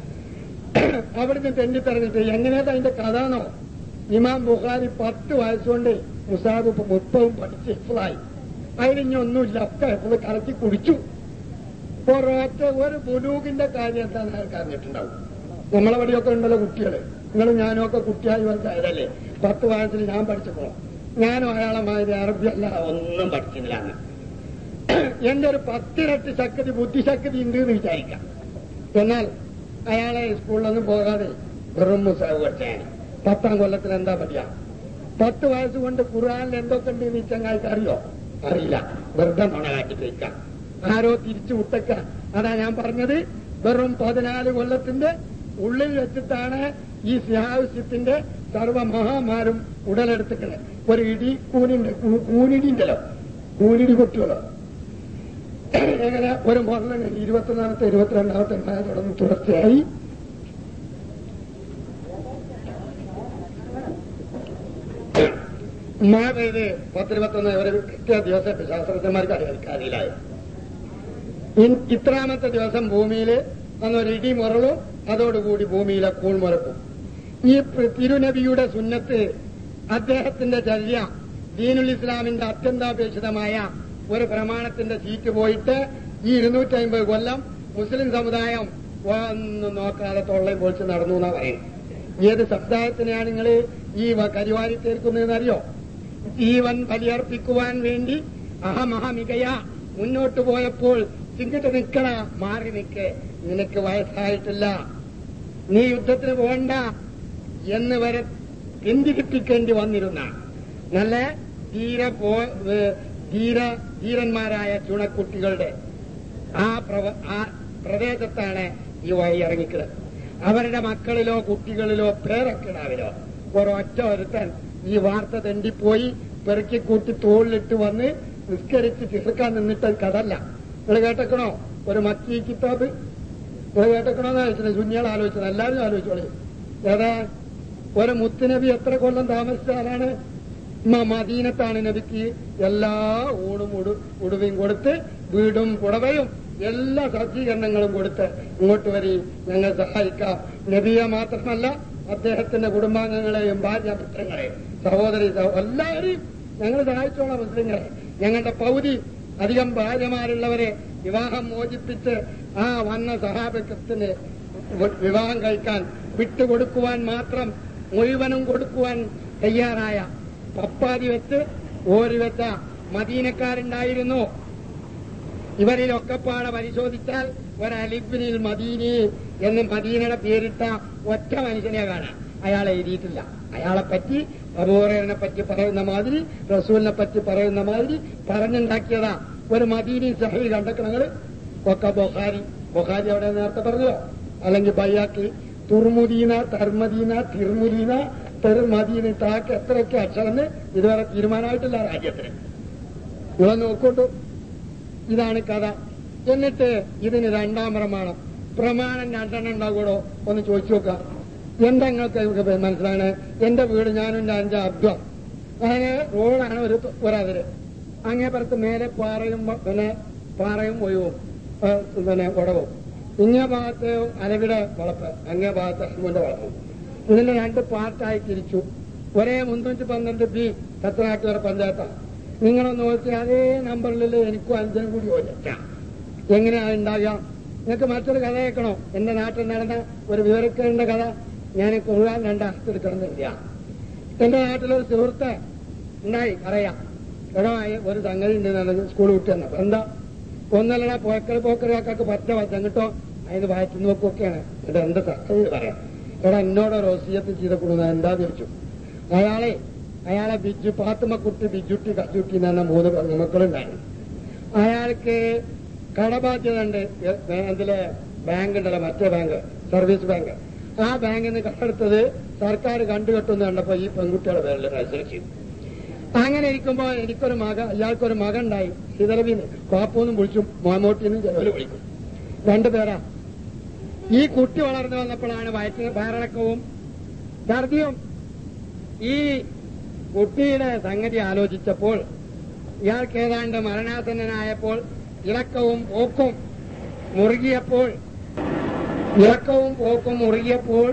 അവിടുന്ന് തെണ്ടി തെരഞ്ഞിട്ട് എങ്ങനെയാ അതിന്റെ കഥാണോ ഇമാം ബുഖാരി പത്ത് വയസ്സുകൊണ്ട് മുസാബ് ഇപ്പൊ മുപ്പതും പഠിച്ച് ഇഫ്ലായി അതിന് ഒന്നുമില്ല ഒക്കെ ഇഫ്ള് കലക്കി കുടിച്ചു ഒരൊറ്റ ഒരു ബുലൂകിന്റെ കാര്യം എന്താണെന്ന് അയാൾക്ക് അറിഞ്ഞിട്ടുണ്ടാവും നമ്മളെവിടെയൊക്കെ ഉണ്ടല്ലോ കുട്ടികള് നിങ്ങളും ഞാനും ഒക്കെ കുട്ടിയായി വലുതായതല്ലേ പത്ത് വയസ്സിൽ ഞാൻ പഠിച്ചപ്പോ ഞാനും അയാളെ മാതിരി അറബി അല്ല ഒന്നും പഠിച്ചില്ല അന്ന് എന്റെ ഒരു പത്തിരട്ടി ശക്തി ബുദ്ധിശക്തി ഉണ്ട് എന്ന് വിചാരിക്കാം എന്നാൽ അയാളെ സ്കൂളിലൊന്നും പോകാതെ വെറും മുസാവ് പഠിച്ചാണ് പത്താം കൊല്ലത്തിൽ എന്താ പഠിക്കുക പത്ത് വയസ്സ് കൊണ്ട് ഖുർആാനിൽ എന്തൊക്കെ ഉണ്ട് എന്ന് ഈ ചങ്ങായിക്ക് അറിയോ അറിയില്ല വെറുതെ നുണ കാട്ടി കഴിക്കാം ആരോ തിരിച്ചു വിട്ടക്ക അതാ ഞാൻ പറഞ്ഞത് വെറും പതിനാല് കൊല്ലത്തിന്റെ ഉള്ളിൽ വെച്ചിട്ടാണ് ഈ സിഹാവശ്യത്തിന്റെ സർവമഹാമാരും ഉടലെടുത്തിക്കണത് ഒരു ഇടി കൂനിണ്ട് കൂനിടി ഉണ്ടല്ലോ കൂനിടി കൊട്ടുകളോ എങ്ങനെ ഒരു മുതലും ഇരുപത്തൊന്നാമത്തെ ഇരുപത്തിരണ്ടാമത്തെ മഴ തുടർന്ന് തുടർച്ചയായി മഴ പെയ്ത് പത്തിരുപത്തൊന്ന് ഒരു കൃത്യ ദിവസം ശാസ്ത്രജ്ഞന്മാർക്ക് അറിയാം അറിയില്ലായോ ഇൻ- ഇത്രാമത്തെ ദിവസം ഭൂമിയിൽ അന്നൊരു ഇടി മുറളും അതോടുകൂടി ഭൂമിയിലെ കൂൾമുറക്കും ഈ പ്ര- തിരുനബിയുടെ സുന്നത്ത് അദ്ദേഹത്തിന്റെ ചര്യ ദീനുൽ ഇസ്ലാമിന്റെ അത്യന്താപേക്ഷിതമായ ഒരു പ്രമാണത്തിന്റെ സീറ്റ് പോയിട്ട് ഈ ഇരുന്നൂറ്റി അമ്പത് കൊല്ലം മുസ്ലിം സമുദായം ഒന്നും നോക്കാതെ തൊള്ളയും പൊളിച്ച് നടന്നു എന്നാ പറയുന്നത് ഏത് സമുദായത്തിനെയാണ് നിങ്ങൾ ഈ വ- കരിവാരി തീർക്കുന്നതെന്ന് അറിയോ ജീവൻ ബലിയർപ്പിക്കുവാൻ വേണ്ടി അഹമഹമികയ മുന്നോട്ട് പോയപ്പോൾ ചിങ്കിട്ട് നിൽക്കണ മാറി നിൽക്ക് നിനക്ക് വയസ്സായിട്ടില്ല നീ യുദ്ധത്തിന് പോകണ്ട എന്ന് വരെ പിന്തിരിപ്പിക്കേണ്ടി വന്നിരുന്ന നല്ല ധീര പോ ഏ, ധീര ധീരന്മാരായ ചുണക്കുട്ടികളുടെ ആ പ്രവ ആ പ്രദേശത്താണ് ഈ വഴി ഇറങ്ങിക്കുന്നത് അവരുടെ മക്കളിലോ കുട്ടികളിലോ പേരക്കിടാവിലോ ഒരൊറ്റ ഒരുത്തൻ ഈ വാർത്ത തെണ്ടിപ്പോയി പെറുക്കിക്കൂട്ടി തോളിലിട്ട് വന്ന് നിസ്കരിച്ച് തീർക്കാൻ നിന്നിട്ട് കഥല്ല നിങ്ങൾ കേട്ടക്കണോ ഒരു മക്കി കിതാബ് നിങ്ങൾ കേട്ടക്കണോന്ന് ആലോചിച്ചത് ശുന്യാൾ ആലോചിച്ചത് എല്ലാവരും ആലോചിച്ചോളി ഏതാ ഒരു മുത്തുനബി എത്ര കൊല്ലം താമസിച്ച ആളാണ് മ- മദീനത്താണ് നബിക്ക് എല്ലാ ഊണും ഉടു ഉടുവയും കൊടുത്ത് വീടും പുടവയും എല്ലാ സജ്ജീകരണങ്ങളും കൊടുത്ത് ഇങ്ങോട്ട് വരി ഞങ്ങൾ സഹായിക്കാം നബിയെ മാത്രമല്ല അദ്ദേഹത്തിന്റെ കുടുംബാംഗങ്ങളെയും ഭാര്യാമിത്രങ്ങളെയും സഹോദരി സഹോ- എല്ലാവരെയും ഞങ്ങൾ സഹായിച്ചോളാം മുസ്ലിങ്ങളെ ഞങ്ങളുടെ പൗതി അധികം ഭാര്യമാരുള്ളവരെ വിവാഹം മോചിപ്പിച്ച് ആ വന്ന സഹാബത്തിന് വിവാഹം കഴിക്കാൻ വിട്ടുകൊടുക്കുവാൻ മാത്രം മുഴുവനും കൊടുക്കുവാൻ തയ്യാറായ പപ്പാതി വെച്ച് ഓരി വെച്ച മദീനക്കാരുണ്ടായിരുന്നു ഇവരിലൊക്കെ പാടെ പരിശോധിച്ചാൽ ഒരലിബിനിൽ മദീനി എന്ന് മദീനയുടെ പേരിട്ട ഒറ്റ മനുഷ്യനെ കാണാം അയാളെ എഴുതിയിട്ടില്ല അയാളെ പറ്റി അബൂറനെ പറ്റി പറയുന്ന മാതിരി റസൂലിനെ പറ്റി പറയുന്ന മാതിരി പറഞ്ഞുണ്ടാക്കിയതാ ഒരു മദീനി സഹി കണ്ടക്കണങ്ങള് ഒക്കെ ബൊഹാരി ബൊഹാരി അവിടെ നേരത്തെ പറഞ്ഞല്ലോ അല്ലെങ്കിൽ ബയ്യാക്കി തുർമുദീന തർമദീന തിർമുദീന തെർമദീന താക്ക് എത്രയൊക്കെ അക്ഷരന്ന് ഇതുവരെ തീരുമാനമായിട്ടില്ല രാജ്യത്തിന് ഇവ നോക്കൊണ്ടു ഇതാണ് കഥ എന്നിട്ട് ഇതിന് രണ്ടാം പ്രമാണം പ്രമാണം രണ്ടെണ്ണം ഉണ്ടാകൂടോ ഒന്ന് ചോദിച്ചു നോക്കാം എന്താ നിങ്ങൾക്ക് ഇതൊക്കെ മനസ്സിലാണ് എന്റെ വീട് ഞാനും എന്റെ അഞ്ച് അബ്ദം അങ്ങനെ റോഡാണ് ഒരു ഒരതിര് അങ്ങേ പുറത്ത് മേലെ പാറയും വ- പിന്നെ പാറയും ഒഴിവും ആ, പിന്നെ ഉടവും ഇങ്ങേ ഭാഗത്ത് അലവിടെ വളപ്പ് അങ്ങേ ഭാഗത്ത് അഹ്മുന്റെ വളപ്പും ഇതിന്റെ രണ്ട് പാർട്ടായി തിരിച്ചു ഒരേ മുന്നൂറ്റി പന്ത്രണ്ട് ബി തത്തനാട്ടുകര പഞ്ചായത്താണ് നിങ്ങളൊന്ന് നോക്കി അതേ നമ്പറിൽ എനിക്കും അഞ്ചനും കൂടി ഒരറ്റാം എങ്ങനെയാ ഉണ്ടാകുക നിങ്ങൾക്ക് മറ്റൊരു കഥ കേൾക്കണോ എന്റെ നാട്ടിൽ നടന്ന ഒരു വിവരക്കേണ്ട കഥ ഞാൻ കൊള്ളാൻ രണ്ടാഴ്ചയെടുക്കണമെന്നില്ല എന്റെ നാട്ടിലൊരു സുഹൃത്ത് ഉണ്ടായി അറിയാം എടോ ആയി ഒരു സംഗതി ഉണ്ട് നടന്ന് സ്കൂൾ വിട്ട് വന്നപ്പോ എന്താ ഒന്നല്ലടാ പോക്കൽ പോക്കരൊക്കെ പറ്റ വച്ചം കിട്ടോ അതിന് വായിച്ചു നോക്കൊക്കെയാണ് എന്നിട്ട് എന്താ സംഗതി പറയാം എടാ എന്നോട് ഒരു ഒസിയത്ത് ചെയ്ത കൊടുക്കുന്ന എന്താ തിരിച്ചു അയാളെ അയാളെ ബിജു പാത്തുമ്മക്കുട്ടി ബിജുട്ടി കജുട്ടി എന്ന് പറഞ്ഞ മൂന്ന് പെൺമക്കളുണ്ടായിരുന്നു അയാൾക്ക് കടബാധ്യത ഉണ്ട് അതിലെ ബാങ്ക് ഉണ്ടല്ലോ മറ്റേ ബാങ്ക് സർവീസ് ബാങ്ക് ആ ബാങ്കിൽ നിന്ന് കടമെടുത്തത് സർക്കാർ കണ്ടുകെട്ടുന്ന കണ്ടപ്പോ ഈ പെൺകുട്ടിയുടെ പേരിൽ രജിസ്റ്റർ ചെയ്തു അങ്ങനെ ഇരിക്കുമ്പോ എനിക്കൊരു മക ഇയാൾക്കൊരു മകൻ ഉണ്ടായി സിതറബിന്ന് പാപ്പൂന്നും വിളിച്ചും മാമോട്ടിന്നും ചിലവര് വിളിക്കും രണ്ടുപേരാ ഈ കുട്ടി വളർന്നു വന്നപ്പോഴാണ് വയറ്റിന് വയറിളക്കവും ഛർദിയും ഈ കുട്ടിയുടെ സംഗതി ആലോചിച്ചപ്പോൾ ഇയാൾക്ക് ഏതാണ്ട് മരണാസന്നനായപ്പോൾ ഇളക്കവും പോക്കും മുറുകിയപ്പോൾ ഇളക്കവും പോക്കും മുറുകിയപ്പോൾ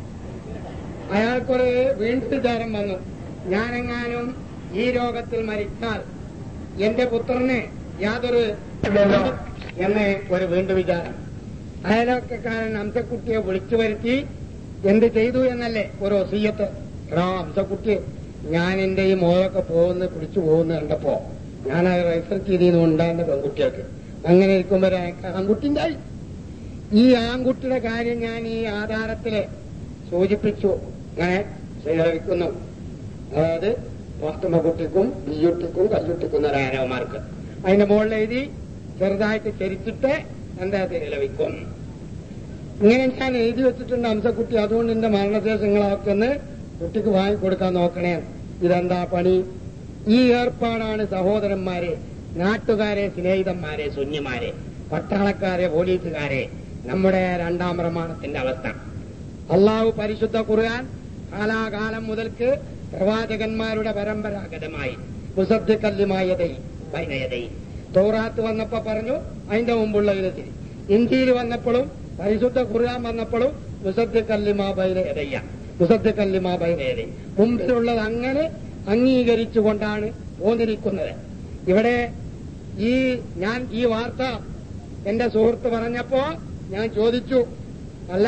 അയാൾക്കൊരു വീണ്ടും വിചാരം വന്നു ഞാനെങ്ങാനും ഈ രോഗത്തിൽ മരിച്ചാൽ എന്റെ പുത്രന് യാതൊരു ഇല്ലല്ലോ എന്ന് ഒരു വീണ്ടും വിചാരം അയലൊക്കക്കാരൻ അംസക്കുട്ടിയെ വിളിച്ചു വരുത്തി എന്ത് ചെയ്തു എന്നല്ലേ ഒരു ഒസീയത്ത് എടാ അംസക്കുട്ടി ഞാൻ എന്റെ ഈ മോളൊക്കെ പോകുന്ന പിടിച്ചു പോകുന്ന കണ്ടപ്പോ ഞാൻ അത് റിസർച്ച് ചെയ്തിരുന്നു ഉണ്ടാകുന്ന പെൺകുട്ടികൾക്ക് അങ്ങനെ ഇരിക്കുമ്പോ ഒരു ആൺകുട്ടി ഉണ്ടായി ഈ ആൺകുട്ടിയുടെ കാര്യം ഞാൻ ഈ ആധാരത്തില് സൂചിപ്പിച്ചു അങ്ങനെ ശേഖരിക്കുന്നു അതായത് പാത്തുമ്മ കുട്ടിക്കും ബിയുട്ടിക്കും കല്ലുട്ടിക്കും നാരായണമാർക്ക് അതിന്റെ മുകളിൽ എഴുതി ചെറുതായിട്ട് ചരിച്ചിട്ട് എന്താ ലഭിക്കും ഇങ്ങനെ ഞാൻ എഴുതി വെച്ചിട്ടുണ്ട് അംസക്കുട്ടി അതുകൊണ്ട് എന്റെ മരണശേഷം നിങ്ങളൊക്കെ ഒന്ന് കുട്ടിക്ക് വാങ്ങിക്കൊടുക്കാൻ നോക്കണേ ഇതെന്താ പണി ഈ ഏർപ്പാടാണ് സഹോദരന്മാരെ നാട്ടുകാരെ സ്നേഹിതന്മാരെ സുന്യമാരെ പട്ടാളക്കാരെ പോലീസുകാരെ നമ്മുടെ രണ്ടാം പ്രമാണത്തിന്റെ അവസ്ഥ അള്ളാഹു പരിശുദ്ധ ഖുർആൻ കാലാകാലം മുതൽക്ക് പ്രവാചകന്മാരുടെ പരമ്പരാഗതമായി മുസദ്ദിക്കല്ലുമായതൈ വൈനയതൈ തോറാത്ത് വന്നപ്പോ പറഞ്ഞു അതിന്റെ മുമ്പുള്ള വിധത്തിൽ ഇന്ത്യയിൽ വന്നപ്പോഴും പരിശുദ്ധ ഖുർആൻ വന്നപ്പോഴും മുസദ്ദിക്കല്ലിമാ ബൈനയതയ്യ മുസദ്ദക്കല്ലിമാ ബൈനേരി മുമ്പിലുള്ളത് അങ്ങനെ അംഗീകരിച്ചുകൊണ്ടാണ് പോന്നിരിക്കുന്നത് ഇവിടെ ഈ ഞാൻ ഈ വാർത്ത എന്റെ സുഹൃത്ത് പറഞ്ഞപ്പോ ഞാൻ ചോദിച്ചു അല്ല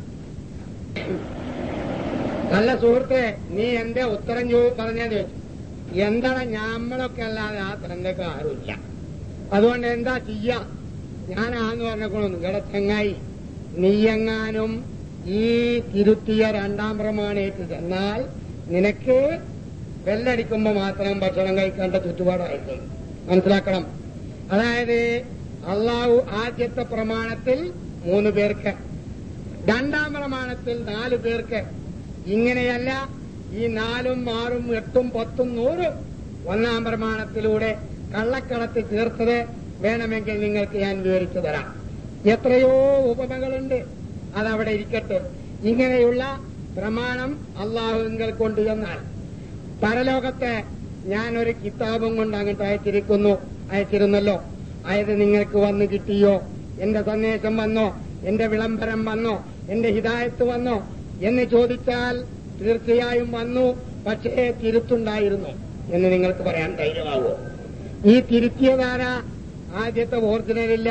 നല്ല സുഹൃത്തെ നീ എന്റെ ഉത്തരം ചോ പറഞ്ഞെന്ന് ചോദിച്ചു എന്താണ് ഞമ്മളൊക്കെ അല്ലാതെ ആ തരന്തൊക്കെ ആരുമില്ല അതുകൊണ്ട് എന്താ ചെയ്യാ ഞാനാന്ന് പറഞ്ഞോളൂ ഇവിടെ ചെങ്ങായി നീയെങ്ങാനും ഈ തിരുത്തിയ രണ്ടാം പ്രമാണേറ്റ് ചെന്നാൽ നിനക്ക് ബെല്ലടിക്കുമ്പോ മാത്രം ഭക്ഷണം കഴിക്കേണ്ട ചുറ്റുപാടായിരിക്കും മനസ്സിലാക്കണം അതായത് അള്ളാഹു ആദ്യത്തെ പ്രമാണത്തിൽ മൂന്ന് പേർക്ക് രണ്ടാം പ്രമാണത്തിൽ നാല് പേർക്ക് ഇങ്ങനെയല്ല ഈ നാലും ആറും എട്ടും പത്തും നൂറും ഒന്നാം പ്രമാണത്തിലൂടെ കള്ളക്കടത്ത് തീർത്തത് വേണമെങ്കിൽ നിങ്ങൾക്ക് ഞാൻ വിവരിച്ചു തരാം എത്രയോ ഉപമകളുണ്ട് അതവിടെ ഇരിക്കട്ടെ ഇങ്ങനെയുള്ള പ്രമാണം അള്ളാഹുങ്ങൾ കൊണ്ട് ചെന്നാൽ പരലോകത്തെ ഞാനൊരു കിതാബും കൊണ്ട് അങ്ങോട്ട് അയച്ചിരിക്കുന്നു അയച്ചിരുന്നല്ലോ അയത് നിങ്ങൾക്ക് വന്നു കിട്ടിയോ എന്റെ സന്ദേശം വന്നോ എന്റെ വിളംബരം വന്നോ എന്റെ ഹിതായത്ത് വന്നോ എന്ന് ചോദിച്ചാൽ തീർച്ചയായും വന്നു പക്ഷേ തിരുത്തുണ്ടായിരുന്നു എന്ന് നിങ്ങൾക്ക് പറയാൻ ധൈര്യമാവോ ഈ തിരുത്തിയതാരാ ആദ്യത്തെ ഒറിജിനലില്ല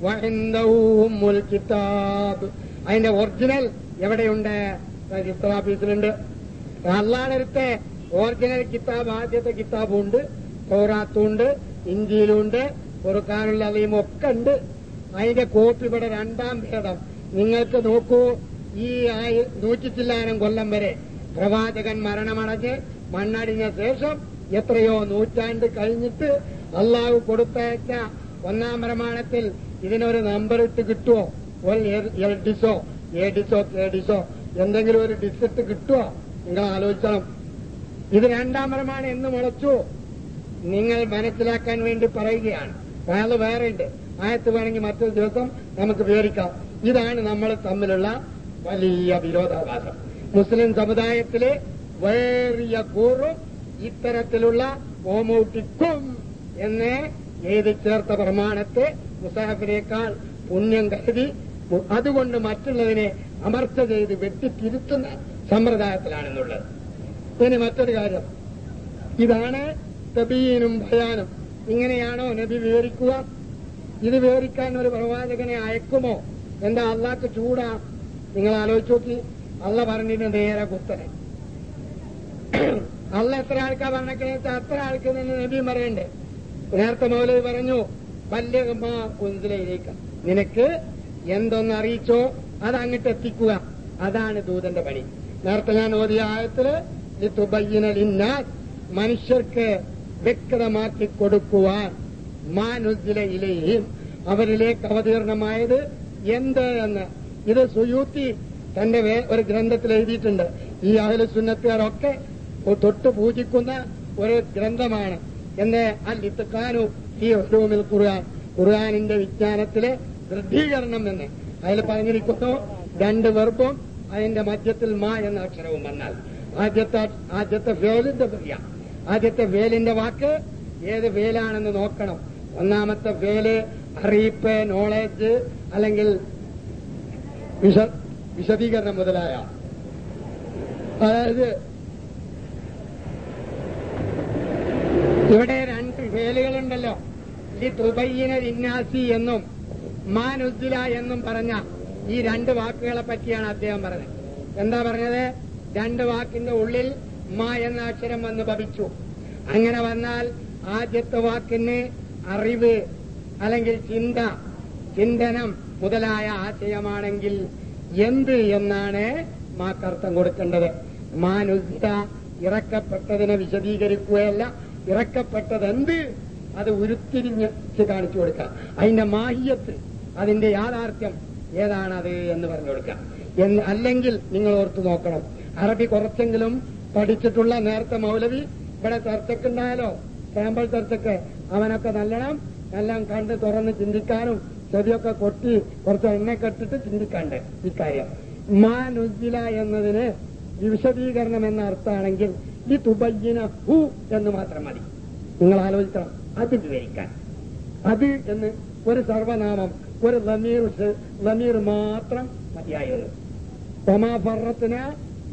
വഹിന്ദൂമുൽ കിതാബ് അതിന്റെ ഒറിജിനൽ എവിടെയുണ്ട് രജിസ്റ്റർ ഓഫീസിലുണ്ട് അള്ളാടടുത്തെ ഒറിജിനൽ കിതാബ് ആദ്യത്തെ കിതാബുണ്ട് തോറാത്തുണ്ട് ഇഞ്ചിയിലുണ്ട് പൊറുക്കാനുള്ള അലയും ഒക്കെ ഉണ്ട് അതിന്റെ കോപ്പി ഇവിടെ രണ്ടാം ഭേദം നിങ്ങൾക്ക് നോക്കൂ ഈ ആയി- നൂറ്റി ചില്ലാനം കൊല്ലം വരെ പ്രവാചകൻ മരണമടഞ്ഞ് മണ്ണടിഞ്ഞ ശേഷം എത്രയോ നൂറ്റാണ്ട് കഴിഞ്ഞിട്ട് അള്ളാഹു കൊടുത്തയച്ച ഒന്നാം പ്രമാണത്തിൽ ഇതിനൊരു നമ്പർ ഇട്ട് കിട്ടുമോ ഒരു എൽ ഡിസോ എ ഡിസോ കെ ഡിസോ എന്തെങ്കിലും ഒരു ഡിസിറ്റ് കിട്ടുമോ നിങ്ങൾ ആലോചിക്കണം ഇത് രണ്ടാം പ്രമാണം എന്ന് മുളച്ചു നിങ്ങൾ മനസ്സിലാക്കാൻ വേണ്ടി പറയുകയാണ് അയാൾ വേറെ ഉണ്ട് ആയത്ത് വേണമെങ്കിൽ മറ്റൊരു ദിവസം നമുക്ക് വിവരിക്കാം ഇതാണ് നമ്മൾ തമ്മിലുള്ള വലിയ വിരോധാഭാസം മുസ്ലിം സമുദായത്തിലെ വേറിയ കൂറും ഇത്തരത്തിലുള്ള ഓമൗട്ടിക്കും എന്ന് എഴുതി ചേർത്ത പ്രമാണത്തെ മുസാഫിനേക്കാൾ പുണ്യം കരുതി മു- അതുകൊണ്ട് മറ്റുള്ളതിനെ അമർച്ച ചെയ്ത് വെട്ടിത്തിരുത്തുന്ന സമ്പ്രദായത്തിലാണെന്നുള്ളത് ഇനി മറ്റൊരു കാര്യം ഇതാണ് തബീനും ഭയാനും ഇങ്ങനെയാണോ നബി വിവരിക്കുക ഇത് വിവരിക്കാൻ ഒരു പ്രവാചകനെ അയക്കുമോ എന്താ അള്ളാക്ക് ചൂടാ നിങ്ങൾ ആലോചിച്ച് നോക്കി അള്ള പറഞ്ഞിട്ട് നേരെ കുത്തനെ അള്ള എത്ര ആൾക്കാ പറഞ്ഞേക്കണ അത്ര ആൾക്ക് നിന്ന് നബി പറയണ്ടേ നേരത്തെ മൗലവി പറഞ്ഞു വല്യമാ കുന്തിലേക്ക് നിനക്ക് എന്തൊന്ന് അറിയിച്ചോ അത് അങ്ങോട്ട് എത്തിക്കുക അതാണ് ദൂതന്റെ പണി നേരത്തെ ഞാൻ ഓതിയ ആയത്തില് ലിത്തുബയ്യിന ലിന്നാസ് മനുഷ്യർക്ക് വ്യക്തമാക്കി കൊടുക്കുവാൻ മാനുസില ഇലയും അവരിലേക്ക് അവതീർണമായത് എന്ത് എന്ന് ഇത് സുയൂത്തി തന്റെ വേ- ഒരു ഗ്രന്ഥത്തിൽ എഴുതിയിട്ടുണ്ട് ഈ അഹല സുന്നത്തുകാരൊക്കെ തൊട്ട് പൂജിക്കുന്ന ഒരു ഗ്രന്ഥമാണ് എന്ന് അൽ ഇത്തക്കാനു ഈ ഒരൂമിൽ ഖുർആൻ ഖുർആാനിന്റെ വിജ്ഞാനത്തിലെ ദൃഢീകരണം എന്ന് അതിൽ പറഞ്ഞിരിക്കുന്നു രണ്ട് വെർബും അതിന്റെ മധ്യത്തിൽ മാ എന്ന അക്ഷരവും വന്നാൽ ആദ്യത്തെ ആദ്യത്തെ വേലിന്റെ പ്രിയ ആദ്യത്തെ വേലിന്റെ വാക്ക് ഏത് വേലാണെന്ന് നോക്കണം ഒന്നാമത്തെ വേല് അറിയിപ്പ് നോളേജ് അല്ലെങ്കിൽ വിശ- വിശദീകരണം മുതലായ അതായത് ഇവിടെ രണ്ട് വേലുകളുണ്ടല്ലോ ഈ തുബയ്യന ഇന്നാസി എന്നും മാനുദ്ദില എന്നും പറഞ്ഞ ഈ രണ്ട് വാക്കുകളെ പറ്റിയാണ് അദ്ദേഹം പറഞ്ഞത് എന്താ പറഞ്ഞത് രണ്ട് വാക്കിന്റെ ഉള്ളിൽ മാ എന്ന അക്ഷരം വന്ന് ഭവിച്ചു അങ്ങനെ വന്നാൽ ആദ്യത്തെ വാക്കിന് അറിവ് അല്ലെങ്കിൽ ചിന്ത ചിന്തനം മുതലായ ആശയമാണെങ്കിൽ എന്ത് എന്നാണ് മാക്കർത്ഥം കൊടുക്കേണ്ടത് മാനുദ്ദില ഇറക്കപ്പെട്ടതിനെ വിശദീകരിക്കുകയല്ല ഇറക്കപ്പെട്ടത് എന്ത് അത് ഉരുത്തിരിഞ്ഞ് കാണിച്ചു കൊടുക്കാം അതിന്റെ മാഹിയത്ത് അതിന്റെ യാഥാർത്ഥ്യം ഏതാണത് എന്ന് പറഞ്ഞു കൊടുക്കാം എന്ന് അല്ലെങ്കിൽ നിങ്ങൾ ഓർത്തു നോക്കണം അറബി കുറച്ചെങ്കിലും പഠിച്ചിട്ടുള്ള നേരത്തെ മൗലവി ഇവിടെ ചർച്ചക്കുണ്ടായാലോ സാമ്പിൾ ചർച്ചക്ക് അവനൊക്കെ നല്ലോണം എല്ലാം കണ്ട് തുറന്ന് ചിന്തിക്കാനും ചെവിയൊക്കെ കൊട്ടി കുറച്ച് എണ്ണ കെട്ടിട്ട് ചിന്തിക്കാണ്ട് ഇക്കാര്യം മാനുജില എന്നതിന് വിശദീകരണം എന്ന അർത്ഥമാണെങ്കിൽ ഈ തുബയ്യന ഹു എന്ന് മാത്രം മതി നിങ്ങൾ ആലോചിക്കണം അത് വിവരിക്കാൻ അത് എന്ന് ഒരു സർവനാമം ഒരു ലമീർ ഷ- ലമീർ മാത്രം മതിയായിരുന്നു ഒമാ ഫറത്തിന്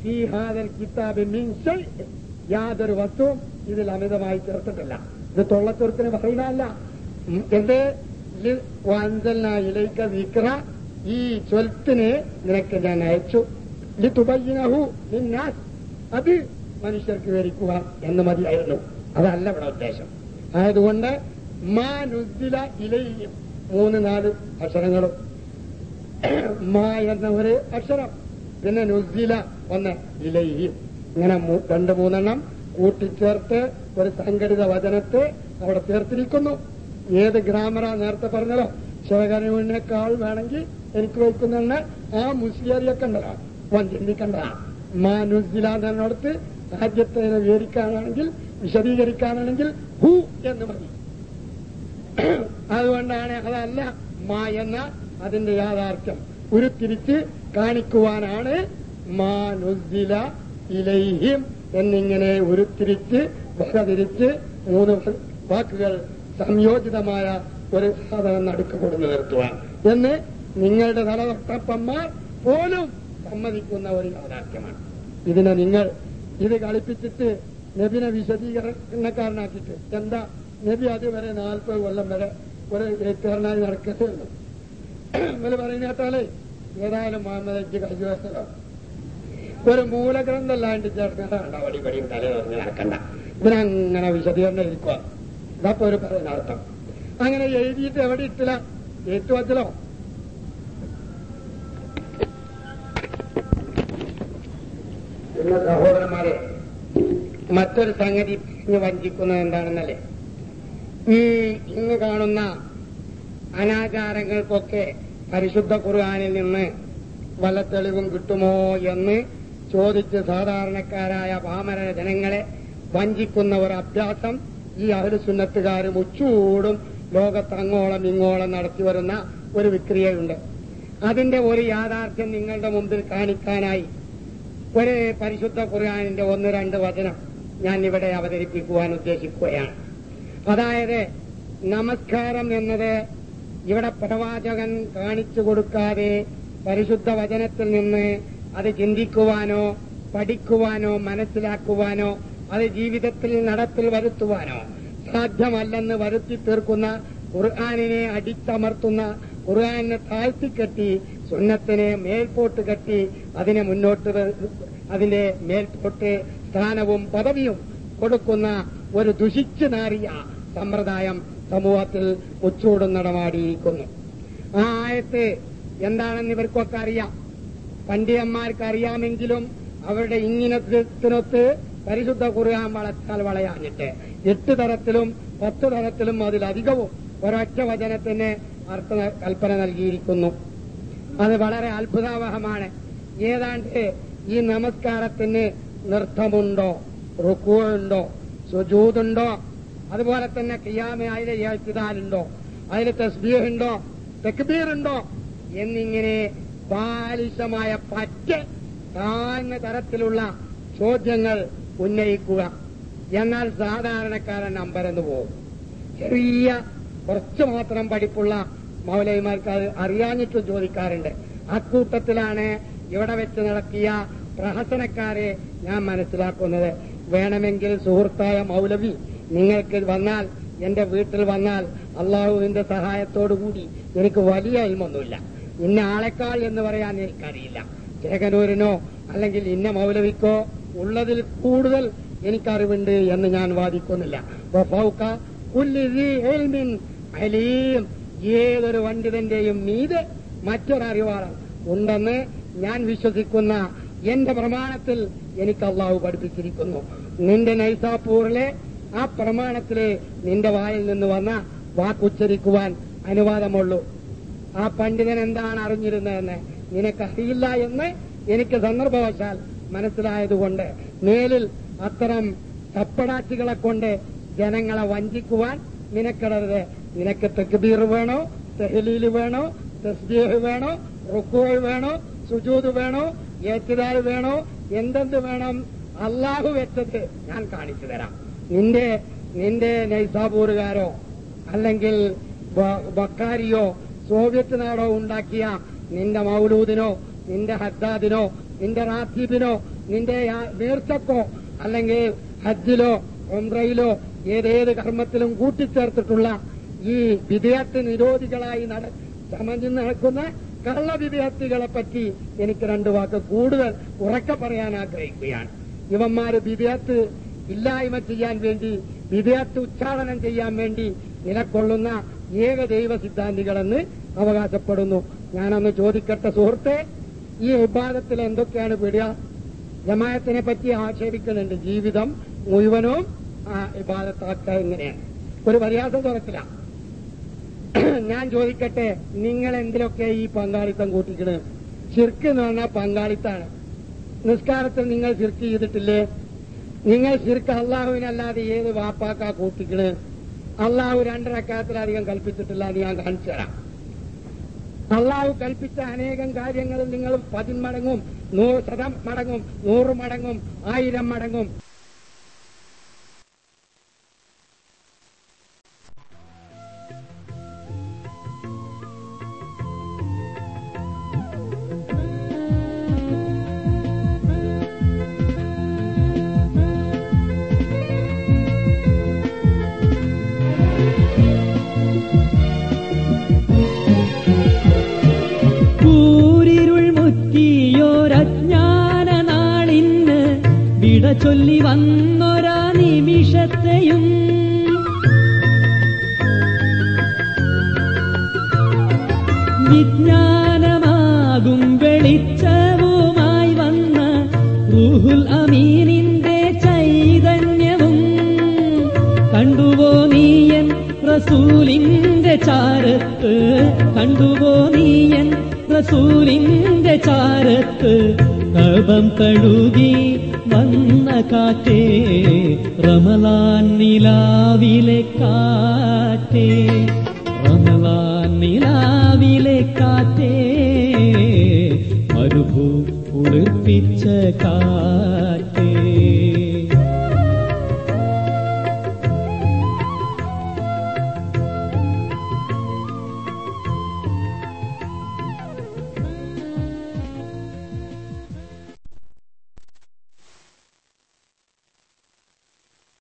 ഈ ഹാദൽ കിതാബ് മിൻ ഷൈഇൻ. യാതൊരു വസ്തുവും ഇതിൽ അമിതമായി ചേർത്തിട്ടില്ല ഇത് തൊള്ളച്ചൊരുത്തിന് പറയുന്നതല്ല ഉം, എന്ത് വാഞ്ചലിന ഇലൈക്ക വിക്ര ഈ ചൊൽത്തിന് നിനക്ക് ഞാൻ അയച്ചു ലിതുബയ്യിനഹു ലിന്നാസ് അത് മനുഷ്യർക്ക് വിവരിക്കുക എന്ന് മതിയായിരുന്നു അതല്ല ഇവിടെ ഉദ്ദേശം ആയതുകൊണ്ട് മാ നുദ്ദില ഇലയും മൂന്ന് നാല് അക്ഷരങ്ങളും മാ എന്ന ഒരു അക്ഷരം പിന്നെ നുസില ഒന്ന് ഇലയും ഇങ്ങനെ മൂ- രണ്ട് മൂന്നെണ്ണം കൂട്ടിച്ചേർത്ത് ഒരു സംഘടിത വചനത്തെ അവിടെ ചേർത്തിരിക്കുന്നു ഏത് ഗ്രാമറാ നേരത്തെ പറഞ്ഞല്ലോ ശിവകരവിനേക്കാൾ വേണമെങ്കിൽ എനിക്ക് വയ്ക്കുന്ന ആ മുസ്ലിയറിയൊക്കെ ഉണ്ടല്ലോ ഓൻ ചിന്തിക്കേണ്ടതാണ് മാ നുസില എന്നടുത്ത് ആദ്യത്തെ വിവരിക്കാനാണെങ്കിൽ വിശദീകരിക്കാനാണെങ്കിൽ ഹു എന്ന് മതി അതുകൊണ്ടാണ് അതല്ല മാ എന്ന അതിന്റെ യാഥാർത്ഥ്യം ഉരുത്തിരിച്ച് കാണിക്കുവാനാണ് മാ നുസില ഇലൈഹിം എന്നിങ്ങനെ ഉരുത്തിരിച്ച് വകതിരിച്ച് മൂന്ന് വാക്കുകൾ സംയോജിതമായ ഒരു സാധനം നടുക്ക് കൊടുന്നു നിർത്തുവാൻ എന്ന് നിങ്ങളുടെ തലതൊട്ടപ്പന്മാർ പോലും സമ്മതിക്കുന്ന ഒരു യാഥാർത്ഥ്യമാണ് ഇതിനെ നിങ്ങൾ ഇത് കളിപ്പിച്ചിട്ട് നബിനെ വിശദീകരണക്കാരനാക്കിയിട്ട് എന്താ നബി അതുവരെ നാൽപ്പത് കൊല്ലം വരെ ഒരു എഴുത്തുകാരനായി നടക്കുകയുള്ളൂ ഇവര് പറയുന്ന കേട്ടാലേ ഏതായാലും മുഹമ്മദ് അജ്ജ് കഴിഞ്ഞ വയസ്സല്ലോ ഒരു മൂലഗ്രന്ഥമല്ലാണ്ട് ചേർക്കേണ്ട വടി വടിയും തല പറഞ്ഞ് നടക്കണ്ട ഇവരങ്ങനെ വിശദീകരണം ഇരിക്കുക ഇതപ്പോ ഒരു പറയുന്ന അർത്ഥം അങ്ങനെ എഴുതിയിട്ട് എവിടെ ഇട്ടില്ല ഏറ്റുവച്ചലോ പിന്നെ സഹോദരന്മാരെ മറ്റൊരു സംഗതി പറഞ്ഞ് വഞ്ചിക്കുന്നത് എന്താണെന്നല്ലേ ഈ ഇന്ന് കാണുന്ന അനാചാരങ്ങൾക്കൊക്കെ പരിശുദ്ധ ഖുർആാനിൽ നിന്ന് വല്ല തെളിവും കിട്ടുമോ എന്ന് ചോദിച്ച് സാധാരണക്കാരായ പാമര ജനങ്ങളെ വഞ്ചിക്കുന്ന ഒരു അഭ്യാസം ഈ അഹുസുന്നത്തുകാരും ഉച്ചൂടും ലോകത്ത് അങ്ങോളം ഇങ്ങോളം നടത്തി വരുന്ന ഒരു വിക്രിയയുണ്ട് അതിന്റെ ഒരു യാഥാർത്ഥ്യം നിങ്ങളുടെ മുമ്പിൽ കാണിക്കാനായി ഒരു പരിശുദ്ധ ഖുർആാനിന്റെ ഒന്ന് രണ്ട് വചനം ഞാൻ ഇവിടെ അവതരിപ്പിക്കുവാൻ ഉദ്ദേശിക്കുകയാണ് അതായത് നമസ്കാരം എന്നത് ഇവിടെ പ്രവാചകൻ കാണിച്ചു കൊടുക്കാതെ പരിശുദ്ധ വചനത്തിൽ നിന്ന് അത് ചിന്തിക്കുവാനോ പഠിക്കുവാനോ മനസ്സിലാക്കുവാനോ അത് ജീവിതത്തിൽ നടപ്പിൽ വരുത്തുവാനോ സാധ്യമല്ലെന്ന് വരുത്തി തീർക്കുന്ന ഖുർആാനിനെ അടിച്ചമർത്തുന്ന ഖുർആാനിനെ താഴ്ത്തിക്കെട്ടി സുന്നത്തിനെ മേൽപോട്ട് കെട്ടി അതിനെ മുന്നോട്ട് വ- അതിന്റെ മേൽപോട്ട് സ്ഥാനവും പദവിയും കൊടുക്കുന്ന ഒരു ദുഷിച്ചു നാറിയ സമ്പ്രദായം സമൂഹത്തിൽ ഉച്ചൂടും നടമാടിയിരിക്കുന്നു ആ ആയത്ത് എന്താണെന്ന് ഇവർക്കൊക്കെ അറിയാം പണ്ഡിതന്മാർക്ക് അറിയാമെങ്കിലും അവരുടെ ഇങ്ങിനത്തിനൊത്ത് പരിശുദ്ധ ഖുർആൻ വളച്ചാൽ വളയാഞ്ഞിട്ട് എട്ട് തരത്തിലും പത്ത് തരത്തിലും അതിലധികവും ഒരൊറ്റ വചനത്തിന് അർത്ഥ കൽപ്പന നൽകിയിരിക്കുന്നു അത് വളരെ അത്ഭുതാവഹമാണ് ഏതാണ്ട് ഈ നമസ്കാരത്തിന് നൃത്തമുണ്ടോ റുക്കുണ്ടോ സുജൂതുണ്ടോ അതുപോലെ തന്നെ കിയാമ അതിലെ ഏറ്റുതാലുണ്ടോ അതിൽ തസ്ബീഹുണ്ടോ തെക്ബീറുണ്ടോ എന്നിങ്ങനെ ബാലിശമായ പറ്റ താഴ്ന്ന തരത്തിലുള്ള ചോദ്യങ്ങൾ ഉന്നയിക്കുക എന്നാൽ സാധാരണക്കാരൻ നമ്പരെന്ന് പോകും ചെറിയ കുറച്ച് മാത്രം പഠിപ്പുള്ള മൗലവിമാർക്ക് അത് അറിയാഞ്ഞിട്ടും ചോദിക്കാറുണ്ട് അക്കൂട്ടത്തിലാണ് ഇവിടെ വെച്ച് നടത്തിയ പ്രഹസനക്കാരെ ഞാൻ മനസ്സിലാക്കുന്നത് വേണമെങ്കിൽ സുഹൃത്തായ മൗലവി നിങ്ങൾക്ക് വന്നാൽ എന്റെ വീട്ടിൽ വന്നാൽ അള്ളാഹുവിന്റെ സഹായത്തോടുകൂടി എനിക്ക് വലിയ അൽമൊന്നുമില്ല ഇന്ന ആളെക്കാൾ എന്ന് പറയാൻ എനിക്കറിയില്ല ചേകനൂരിനോ അല്ലെങ്കിൽ ഇന്ന മൗലവിക്കോ ഉള്ളതിൽ കൂടുതൽ എനിക്കറിവുണ്ട് എന്ന് ഞാൻ വാദിക്കുന്നില്ല വഫൗക കുല്ലി ദീ ഇൽമിൻ അലീം ഏതൊരു പണ്ഡിതന്റെയും മീതെ മറ്റൊരറിവാണ് ഉണ്ടെന്ന് ഞാൻ വിശ്വസിക്കുന്ന എന്റെ പ്രമാണത്തിൽ എനിക്ക് അള്ളാഹു പഠിപ്പിച്ചിരിക്കുന്നു നിന്റെ നൈസാപൂറിലെ ആ പ്രമാണത്തില് നിന്റെ വായിൽ നിന്ന് വന്ന വാക്കുച്ചരിക്കുവാൻ അനുവാദമുള്ളൂ ആ പണ്ഡിതൻ എന്താണ് അറിഞ്ഞിരുന്നതെന്ന് നിനക്കറിയില്ല എന്ന് എനിക്ക് സന്ദർഭവശാൽ മനസ്സിലായതുകൊണ്ട് മേലിൽ അത്തരം തപ്പടാച്ചികളെ കൊണ്ട് ജനങ്ങളെ വഞ്ചിക്കുവാൻ നിനക്കിടരുത് നിനക്ക് തെക്കുബീർ വേണോ തെഹലീല് വേണോ തസ്ബീഹ് വേണോ റുക്കോൾ വേണോ സുജൂത് വേണോ ഏറ്റുദാൽ വേണോ എന്തെന്ത് വേണം അള്ളാഹു വെച്ചത് ഞാൻ കാണിച്ചു തരാം നിന്റെ നിന്റെ നൈസാബൂറുകാരോ അല്ലെങ്കിൽ ബ- ബക്കാരിയോ സോവിയറ്റ് നാടോ ഉണ്ടാക്കിയ നിന്റെ മൗലൂദിനോ നിന്റെ ഹദ്ദാദിനോ നിന്റെ റാത്തീബിനോ നിന്റെ യാ- നേർച്ചക്കോ അല്ലെങ്കിൽ ഹജ്ജിലോ ഒമ്രയിലോ ഏതേത് കർമ്മത്തിലും കൂട്ടിച്ചേർത്തിട്ടുള്ള ഈ വിധേയത്ത് നിരോധികളായി നട ചമഞ്ഞു നടക്കുന്ന കള്ള വിധേയത്തികളെ പറ്റി എനിക്ക് രണ്ടു വാക്ക് കൂടുതൽ ഉറക്കെ പറയാൻ ആഗ്രഹിക്കുകയാണ് ഇവന്മാര് വിധേയത്ത് ഇല്ലായ്മ ചെയ്യാൻ വേണ്ടി വിധേയത്ത് ഉച്ചാടനം ചെയ്യാൻ വേണ്ടി നിലകൊള്ളുന്ന ഏക ദൈവ സിദ്ധാന്തികളെന്ന് അവകാശപ്പെടുന്നു ഞാനൊന്ന് ചോദിക്കട്ടെ സുഹൃത്തെ ഈ വിഭാഗത്തിൽ എന്തൊക്കെയാണ് പിടിയ ജമായത്തിനെ പറ്റി ആക്ഷേപിക്കുന്നുണ്ട് ജീവിതം മുഴുവനും ആ വിഭാഗത്താക്ക എങ്ങനെയാണ് ഒരു പരിഹാസം തുറക്കില്ല ഞാൻ ചോദിക്കട്ടെ നിങ്ങൾ എന്തിലൊക്കെ ഈ പങ്കാളിത്തം കൂട്ടിക്കണ് ശിർക്ക് എന്ന് പറഞ്ഞാൽ പങ്കാളിത്താണ് നിസ്കാരത്തിൽ നിങ്ങൾ ശിർക്ക് ചെയ്തിട്ടില്ലേ നിങ്ങൾ ശിർക്ക് അള്ളാഹുവിനല്ലാതെ ഏത് വാപ്പാക്കാ കൂട്ടിക്കണ് അള്ളാഹു രണ്ടരക്കാലത്തിലധികം കൽപ്പിച്ചിട്ടില്ല എന്ന് ഞാൻ കാണിച്ചു തരാം അള്ളാഹു കൽപ്പിച്ച അനേകം കാര്യങ്ങളിൽ നിങ്ങൾ പതിന്മടങ്ങും നൂറ് ശതം മടങ്ങും നൂറ് മടങ്ങും ആയിരം മടങ്ങും കൂരിരുൾ മുറ്റിയോരജ്ഞാന നാളിന് വിട ചൊല്ലി വന്നൊരാ നിമിഷത്തെയും വിജ്ഞാനമാകും വെളിച്ചവുമായി വന്ന റൂഹുൽ അമീനിന്റെ ചൈതന്യവും കണ്ടുവോ നീയൻ റസൂലിന്റെ ചാരത്ത് കണ്ടുവോ നീയൻ റസൂലിന്റെ ചാരത്ത് കപം കഴുകി വന്ന കാറ്റേ റമലാൻ നിലാവിലെ കാറ്റേ റമലാൻ നിലാവിലെ കാറ്റേ മരുഭൂ കുളിർപ്പിച്ച കാറ്റേ